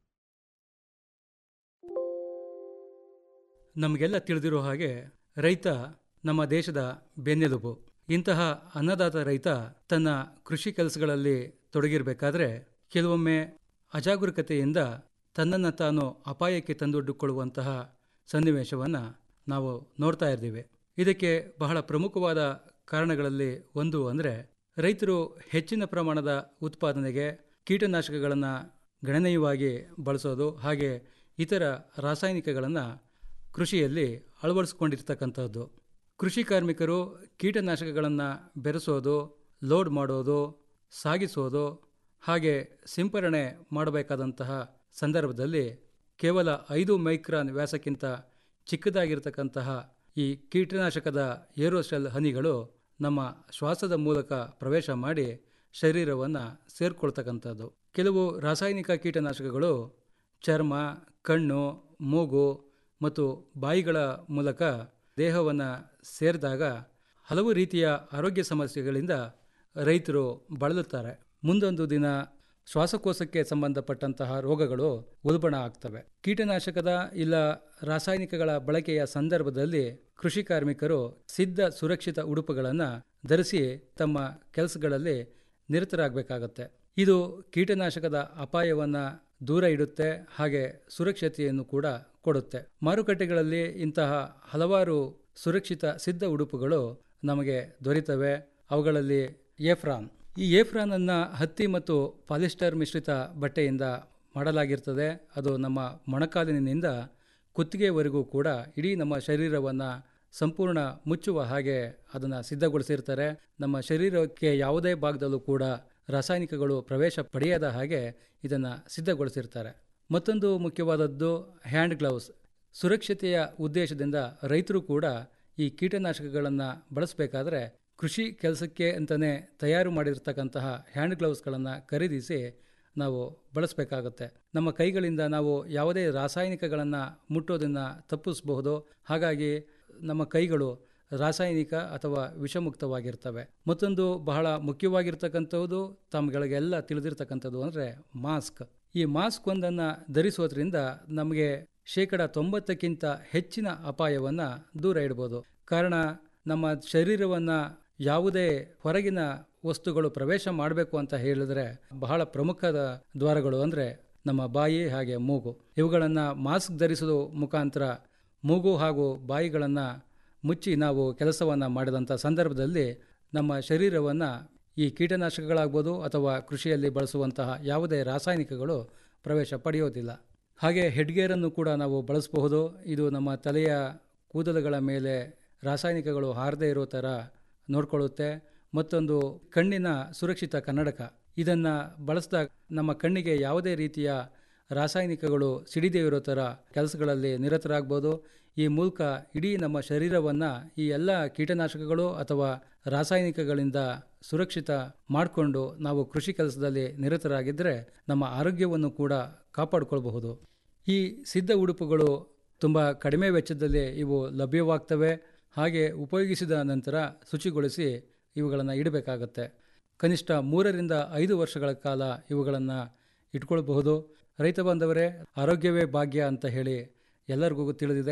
ನಮಗೆಲ್ಲ ತಿಳಿದಿರೋ ಹಾಗೆ ರೈತ ನಮ್ಮ ದೇಶದ ಬೆನ್ನೆಲುಬು ಇಂತಹ ಅನ್ನದಾತ ರೈತ ತನ್ನ ಕೃಷಿ ಕೆಲಸಗಳಲ್ಲಿ ತೊಡಗಿರಬೇಕಾದ್ರೆ ಕೆಲವೊಮ್ಮೆ ಅಜಾಗರೂಕತೆಯಿಂದ ತನ್ನನ್ನು ತಾನು ಅಪಾಯಕ್ಕೆ ತಂದೊಡ್ಡಿಕೊಳ್ಳುವಂತಹ ಸನ್ನಿವೇಶವನ್ನು ನಾವು ನೋಡ್ತಾ ಇದ್ದೀವಿ ಇದಕ್ಕೆ ಬಹಳ ಪ್ರಮುಖವಾದ ಕಾರಣಗಳಲ್ಲಿ ಒಂದು ಅಂದರೆ ರೈತರು ಹೆಚ್ಚಿನ ಪ್ರಮಾಣದ ಉತ್ಪಾದನೆಗೆ ಕೀಟನಾಶಕಗಳನ್ನು ಗಣನೀಯವಾಗಿ ಬಳಸೋದು ಹಾಗೆ ಇತರ ರಾಸಾಯನಿಕಗಳನ್ನು ಕೃಷಿಯಲ್ಲಿ ಅಳವಡಿಸ್ಕೊಂಡಿರ್ತಕ್ಕಂಥದ್ದು ಕೃಷಿ ಕಾರ್ಮಿಕರು ಕೀಟನಾಶಕಗಳನ್ನು ಬೆರೆಸೋದು ಲೋಡ್ ಮಾಡೋದು ಸಾಗಿಸೋದು ಹಾಗೆ ಸಿಂಪರಣೆ ಮಾಡಬೇಕಾದಂತಹ ಸಂದರ್ಭದಲ್ಲಿ ಕೇವಲ ಐದು ಮೈಕ್ರಾನ್ ವ್ಯಾಸಕ್ಕಿಂತ ಚಿಕ್ಕದಾಗಿರ್ತಕ್ಕಂತಹ ಈ ಕೀಟನಾಶಕದ ಏರೋಸೆಲ್ ಹನಿಗಳು ನಮ್ಮ ಶ್ವಾಸದ ಮೂಲಕ ಪ್ರವೇಶ ಮಾಡಿ ಶರೀರವನ್ನು ಸೇರ್ಕೊಳ್ತಕ್ಕಂಥದ್ದು ಕೆಲವು ರಾಸಾಯನಿಕ ಕೀಟನಾಶಕಗಳು ಚರ್ಮ ಕಣ್ಣು ಮೂಗು ಮತ್ತು ಬಾಯಿಗಳ ಮೂಲಕ ದೇಹವನ್ನು ಸೇರಿದಾಗ ಹಲವು ರೀತಿಯ ಆರೋಗ್ಯ ಸಮಸ್ಯೆಗಳಿಂದ ರೈತರು ಬಳಲುತ್ತಾರೆ ಮುಂದೊಂದು ದಿನ ಶ್ವಾಸಕೋಶಕ್ಕೆ ಸಂಬಂಧಪಟ್ಟಂತಹ ರೋಗಗಳು ಉಲ್ಬಣ ಆಗ್ತವೆ ಕೀಟನಾಶಕದ ಇಲ್ಲ ರಾಸಾಯನಿಕಗಳ ಬಳಕೆಯ ಸಂದರ್ಭದಲ್ಲಿ ಕೃಷಿ ಕಾರ್ಮಿಕರು ಸಿದ್ಧ ಸುರಕ್ಷಿತ ಉಡುಪುಗಳನ್ನು ಧರಿಸಿ ತಮ್ಮ ಕೆಲಸಗಳಲ್ಲಿ ನಿರತರಾಗಬೇಕಾಗತ್ತೆ ಇದು ಕೀಟನಾಶಕದ ಅಪಾಯವನ್ನು ದೂರ ಇಡುತ್ತೆ ಹಾಗೆ ಸುರಕ್ಷತೆಯನ್ನು ಕೂಡ ಕೊಡುತ್ತೆ ಮಾರುಕಟ್ಟೆಗಳಲ್ಲಿ ಇಂತಹ ಹಲವಾರು ಸುರಕ್ಷಿತ ಸಿದ್ಧ ಉಡುಪುಗಳು ನಮಗೆ ದೊರೆತವೆ ಅವುಗಳಲ್ಲಿ ಏಫ್ರಾನ್ ಈ ಏಫ್ರಾನ್ ಅನ್ನ ಹತ್ತಿ ಮತ್ತು ಪಾಲಿಸ್ಟರ್ ಮಿಶ್ರಿತ ಬಟ್ಟೆಯಿಂದ ಮಾಡಲಾಗಿರ್ತದೆ ಅದು ನಮ್ಮ ಮೊಣಕಾಲಿನಿಂದ ಕುತ್ತಿಗೆವರೆಗೂ ಕೂಡ ಇಡೀ ನಮ್ಮ ಶರೀರವನ್ನು ಸಂಪೂರ್ಣ ಮುಚ್ಚುವ ಹಾಗೆ ಅದನ್ನು ಸಿದ್ಧಗೊಳಿಸಿರ್ತಾರೆ ನಮ್ಮ ಶರೀರಕ್ಕೆ ಯಾವುದೇ ಭಾಗದಲ್ಲೂ ಕೂಡ ರಾಸಾಯನಿಕಗಳು ಪ್ರವೇಶ ಪಡೆಯದ ಹಾಗೆ ಇದನ್ನು ಸಿದ್ಧಗೊಳಿಸಿರ್ತಾರೆ ಮತ್ತೊಂದು ಮುಖ್ಯವಾದದ್ದು ಹ್ಯಾಂಡ್ ಗ್ಲೌಸ್ ಸುರಕ್ಷತೆಯ ಉದ್ದೇಶದಿಂದ ರೈತರು ಕೂಡ ಈ ಕೀಟನಾಶಕಗಳನ್ನು ಬಳಸಬೇಕಾದ್ರೆ ಕೃಷಿ ಕೆಲಸಕ್ಕೆ ಅಂತಲೇ ತಯಾರು ಮಾಡಿರ್ತಕ್ಕಂತಹ ಹ್ಯಾಂಡ್ ಗ್ಲೌಸ್ಗಳನ್ನು ಖರೀದಿಸಿ ನಾವು ಬಳಸಬೇಕಾಗುತ್ತೆ ನಮ್ಮ ಕೈಗಳಿಂದ ನಾವು ಯಾವುದೇ ರಾಸಾಯನಿಕಗಳನ್ನು ಮುಟ್ಟೋದನ್ನು ತಪ್ಪಿಸಬಹುದು ಹಾಗಾಗಿ ನಮ್ಮ ಕೈಗಳು ರಾಸಾಯನಿಕ ಅಥವಾ ವಿಷಮುಕ್ತವಾಗಿರ್ತವೆ ಮತ್ತೊಂದು ಬಹಳ ಮುಖ್ಯವಾಗಿರ್ತಕ್ಕಂಥದ್ದು ತಮ್ಮಗಳಿಗೆಲ್ಲ ತಿಳಿದಿರ್ತಕ್ಕಂಥದ್ದು ಅಂದರೆ ಮಾಸ್ಕ್ ಈ ಮಾಸ್ಕ್ ಒಂದನ್ನು ಧರಿಸೋದ್ರಿಂದ ನಮಗೆ ಶೇಕಡ ತೊಂಬತ್ತಕ್ಕಿಂತ ಹೆಚ್ಚಿನ ಅಪಾಯವನ್ನು ದೂರ ಇಡ್ಬೋದು ಕಾರಣ ನಮ್ಮ ಶರೀರವನ್ನು ಯಾವುದೇ ಹೊರಗಿನ ವಸ್ತುಗಳು ಪ್ರವೇಶ ಮಾಡಬೇಕು ಅಂತ ಹೇಳಿದ್ರೆ ಬಹಳ ಪ್ರಮುಖದ ದ್ವಾರಗಳು ಅಂದರೆ ನಮ್ಮ ಬಾಯಿ ಹಾಗೆ ಮೂಗು ಇವುಗಳನ್ನು ಮಾಸ್ಕ್ ಧರಿಸುವ ಮುಖಾಂತರ ಮೂಗು ಹಾಗೂ ಬಾಯಿಗಳನ್ನು ಮುಚ್ಚಿ ನಾವು ಕೆಲಸವನ್ನು ಮಾಡಿದಂಥ ಸಂದರ್ಭದಲ್ಲಿ ನಮ್ಮ ಶರೀರವನ್ನು ಈ ಕೀಟನಾಶಕಗಳಾಗ್ಬೋದು ಅಥವಾ ಕೃಷಿಯಲ್ಲಿ ಬಳಸುವಂತಹ ಯಾವುದೇ ರಾಸಾಯನಿಕಗಳು ಪ್ರವೇಶ ಪಡೆಯೋದಿಲ್ಲ ಹಾಗೆ ಹೆಡ್ಗೇರನ್ನು ಕೂಡ ನಾವು ಬಳಸಬಹುದು ಇದು ನಮ್ಮ ತಲೆಯ ಕೂದಲುಗಳ ಮೇಲೆ ರಾಸಾಯನಿಕಗಳು ಹಾರದೇ ಇರೋ ಥರ ನೋಡ್ಕೊಳ್ಳುತ್ತೆ ಮತ್ತೊಂದು ಕಣ್ಣಿನ ಸುರಕ್ಷಿತ ಕನ್ನಡಕ ಇದನ್ನು ಬಳಸಿದಾಗ ನಮ್ಮ ಕಣ್ಣಿಗೆ ಯಾವುದೇ ರೀತಿಯ ರಾಸಾಯನಿಕಗಳು ಸಿಡಿದೇ ಇರೋ ಥರ ಕೆಲಸಗಳಲ್ಲಿ ನಿರತರಾಗ್ಬೋದು ಈ ಮೂಲಕ ಇಡೀ ನಮ್ಮ ಶರೀರವನ್ನು ಈ ಎಲ್ಲ ಕೀಟನಾಶಕಗಳು ಅಥವಾ ರಾಸಾಯನಿಕಗಳಿಂದ ಸುರಕ್ಷಿತ ಮಾಡಿಕೊಂಡು ನಾವು ಕೃಷಿ ಕೆಲಸದಲ್ಲಿ ನಿರತರಾಗಿದ್ದರೆ ನಮ್ಮ ಆರೋಗ್ಯವನ್ನು ಕೂಡ ಕಾಪಾಡಿಕೊಳ್ಬಹುದು ಈ ಸಿದ್ಧ ಉಡುಪುಗಳು ತುಂಬ ಕಡಿಮೆ ವೆಚ್ಚದಲ್ಲಿ ಇವು ಲಭ್ಯವಾಗ್ತವೆ ಹಾಗೆ ಉಪಯೋಗಿಸಿದ ನಂತರ ಶುಚಿಗೊಳಿಸಿ ಇವುಗಳನ್ನು ಇಡಬೇಕಾಗತ್ತೆ ಕನಿಷ್ಠ ಮೂರರಿಂದ ಐದು ವರ್ಷಗಳ ಕಾಲ ಇವುಗಳನ್ನು ಇಟ್ಕೊಳ್ಬಹುದು ರೈತ ಬಾಂಧವರೇ ಆರೋಗ್ಯವೇ ಭಾಗ್ಯ ಅಂತ ಹೇಳಿ ಎಲ್ಲರಿಗೂ ತಿಳಿದಿದೆ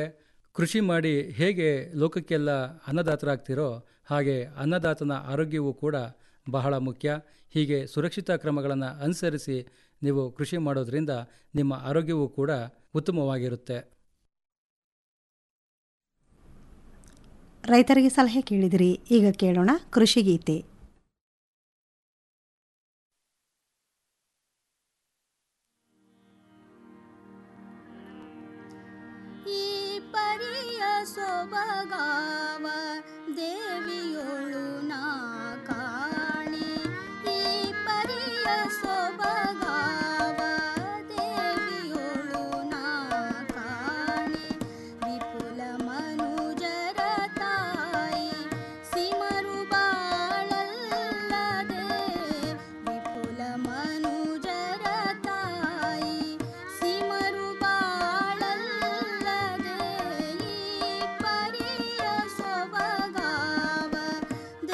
ಕೃಷಿ ಮಾಡಿ ಹೇಗೆ ಲೋಕಕ್ಕೆಲ್ಲ ಅನ್ನದಾತರಾಗ್ತಿರೋ ಹಾಗೆ ಅನ್ನದಾತನ ಆರೋಗ್ಯವೂ ಕೂಡ ಬಹಳ ಮುಖ್ಯ ಹೀಗೆ ಸುರಕ್ಷಿತ ಕ್ರಮಗಳನ್ನು ಅನುಸರಿಸಿ ನೀವು ಕೃಷಿ ಮಾಡೋದ್ರಿಂದ ನಿಮ್ಮ ಆರೋಗ್ಯವೂ ಕೂಡ ಉತ್ತಮವಾಗಿರುತ್ತೆ ರೈತರಿಗೆ ಸಲಹೆ ಕೇಳಿದಿರಿ ಈಗ ಕೇಳೋಣ ಕೃಷಿ ಗೀತೆ ಈ ಪರಿಯ ಸೊಬಗಾವ ದೇವಿಯೊಳು ನಾ ಕಾಣೆ ಈ ಪರಿಯ ಸೊಬಗಾವ ದೇವಿಯೊಳು ನಾ ಕಾಣೆ ವಿಪುಲ ಮನುಜರ ತಾಯಿ ಸಿಮರು ಬಾಳಲ್ಲದೆ ವಿಪುಲ ಮನುಜರ ತಾಯಿ ಸಿಮರು ಬಾಳಲ್ಲದೆ ಈ ಪರಿಯ ಸೊಬಗಾವ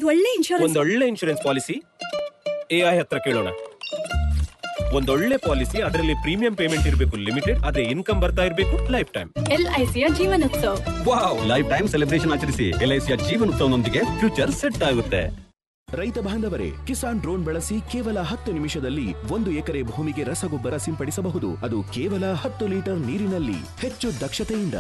ಒಳ್ಳೆ ಇನ್ಶೂರೆನ್ಸ್ ಒಂದೊಳ್ಳೆ ಇನ್ಶೂರೆನ್ಸ್ ಪಾಲಿಸಿ ಎಐ ಹತ್ರ ಕೇಳೋಣ ಒಂದೊಳ್ಳೆ ಪಾಲಿಸಿ ಅದರಲ್ಲಿ ಪ್ರೀಮಿಯಂ ಪೇಮೆಂಟ್ ಇರಬೇಕು ಲಿಮಿಟೆಡ್ ಅದೇ ಇನ್ಕಮ್ ಬರ್ತಾ ಇರಬೇಕು ಲೈಫ್ ಟೈಮ್ ಎಲ್ಐಸಿಯ Jeevan Utsav wow lifetime celebration ಆಚರಿಸಿ ಎಲ್ಐಸಿಯ ಜೀವನೋತ್ಸವನೊಂದಿಗೆ ಫ್ಯೂಚರ್ ಸೆಟ್ ಆಗುತ್ತೆ ರೈತ ಬಾಂಧವರೇ ಕಿಸಾನ್ ಡ್ರೋನ್ ಬಳಸಿ ಕೇವಲ ಹತ್ತು ನಿಮಿಷದಲ್ಲಿ ಒಂದು ಎಕರೆ ಭೂಮಿಗೆ ರಸಗೊಬ್ಬರ ಸಿಂಪಡಿಸಬಹುದು ಅದು ಕೇವಲ ಹತ್ತು ಲೀಟರ್ ನೀರಿನಲ್ಲಿ ಹೆಚ್ಚು ದಕ್ಷತೆಯಿಂದ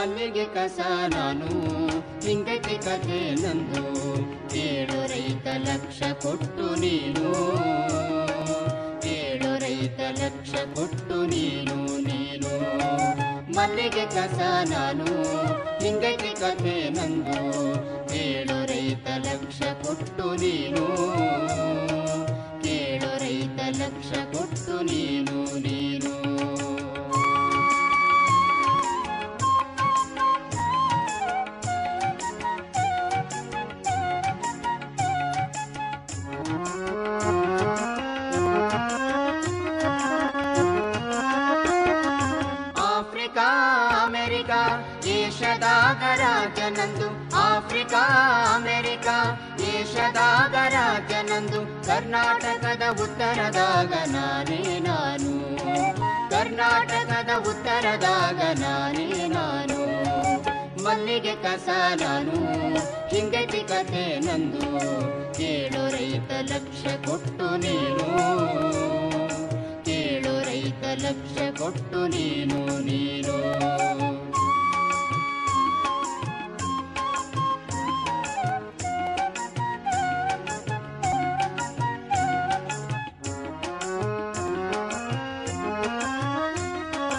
ಮಲ್ಲಿಗೆ ಕಸ ನಾನು ಹಿಂಗತಿ ಕಥೆ ನಂದು ಏಳು ರೈತ ಲಕ್ಷ ಕೊಟ್ಟು ನೀನು ಏಳು ರೈತ ಲಕ್ಷ ಕೊಟ್ಟು ನೀನು ನೀನು ಮಲ್ಲಿಗೆ ಕಸ ನಾನು ಹಿಂಗತಿ ಕಥೆ ನಂದು ಏಳು ರೈತ ಲಕ್ಷ ಕೊಟ್ಟು ನೀನು ಕೇಳು ರೈತ ಲಕ್ಷ ಕೊಟ್ಟು ನೀನು ನೀನು ಆಫ್ರಿಕಾ ಅಮೆರಿಕಾ ಏಷದಾಗ ರಾಜನಂದು ಆಫ್ರಿಕಾ ಅಮೆರಿಕಾ ಏಷದಾಗ ರಾಜನಂದು ಕರ್ನಾಟಕದ ಉತ್ತರದಾಗ ನಾನೇ ನಾನು ಕರ್ನಾಟಕದ ಉತ್ತರದಾಗ ನಾನೇ ನಾನು ಮಲ್ಲಿಗೆ ಕಸ ನಾನು ಹಿಂಗತಿ ಕಥೆ ನಂದು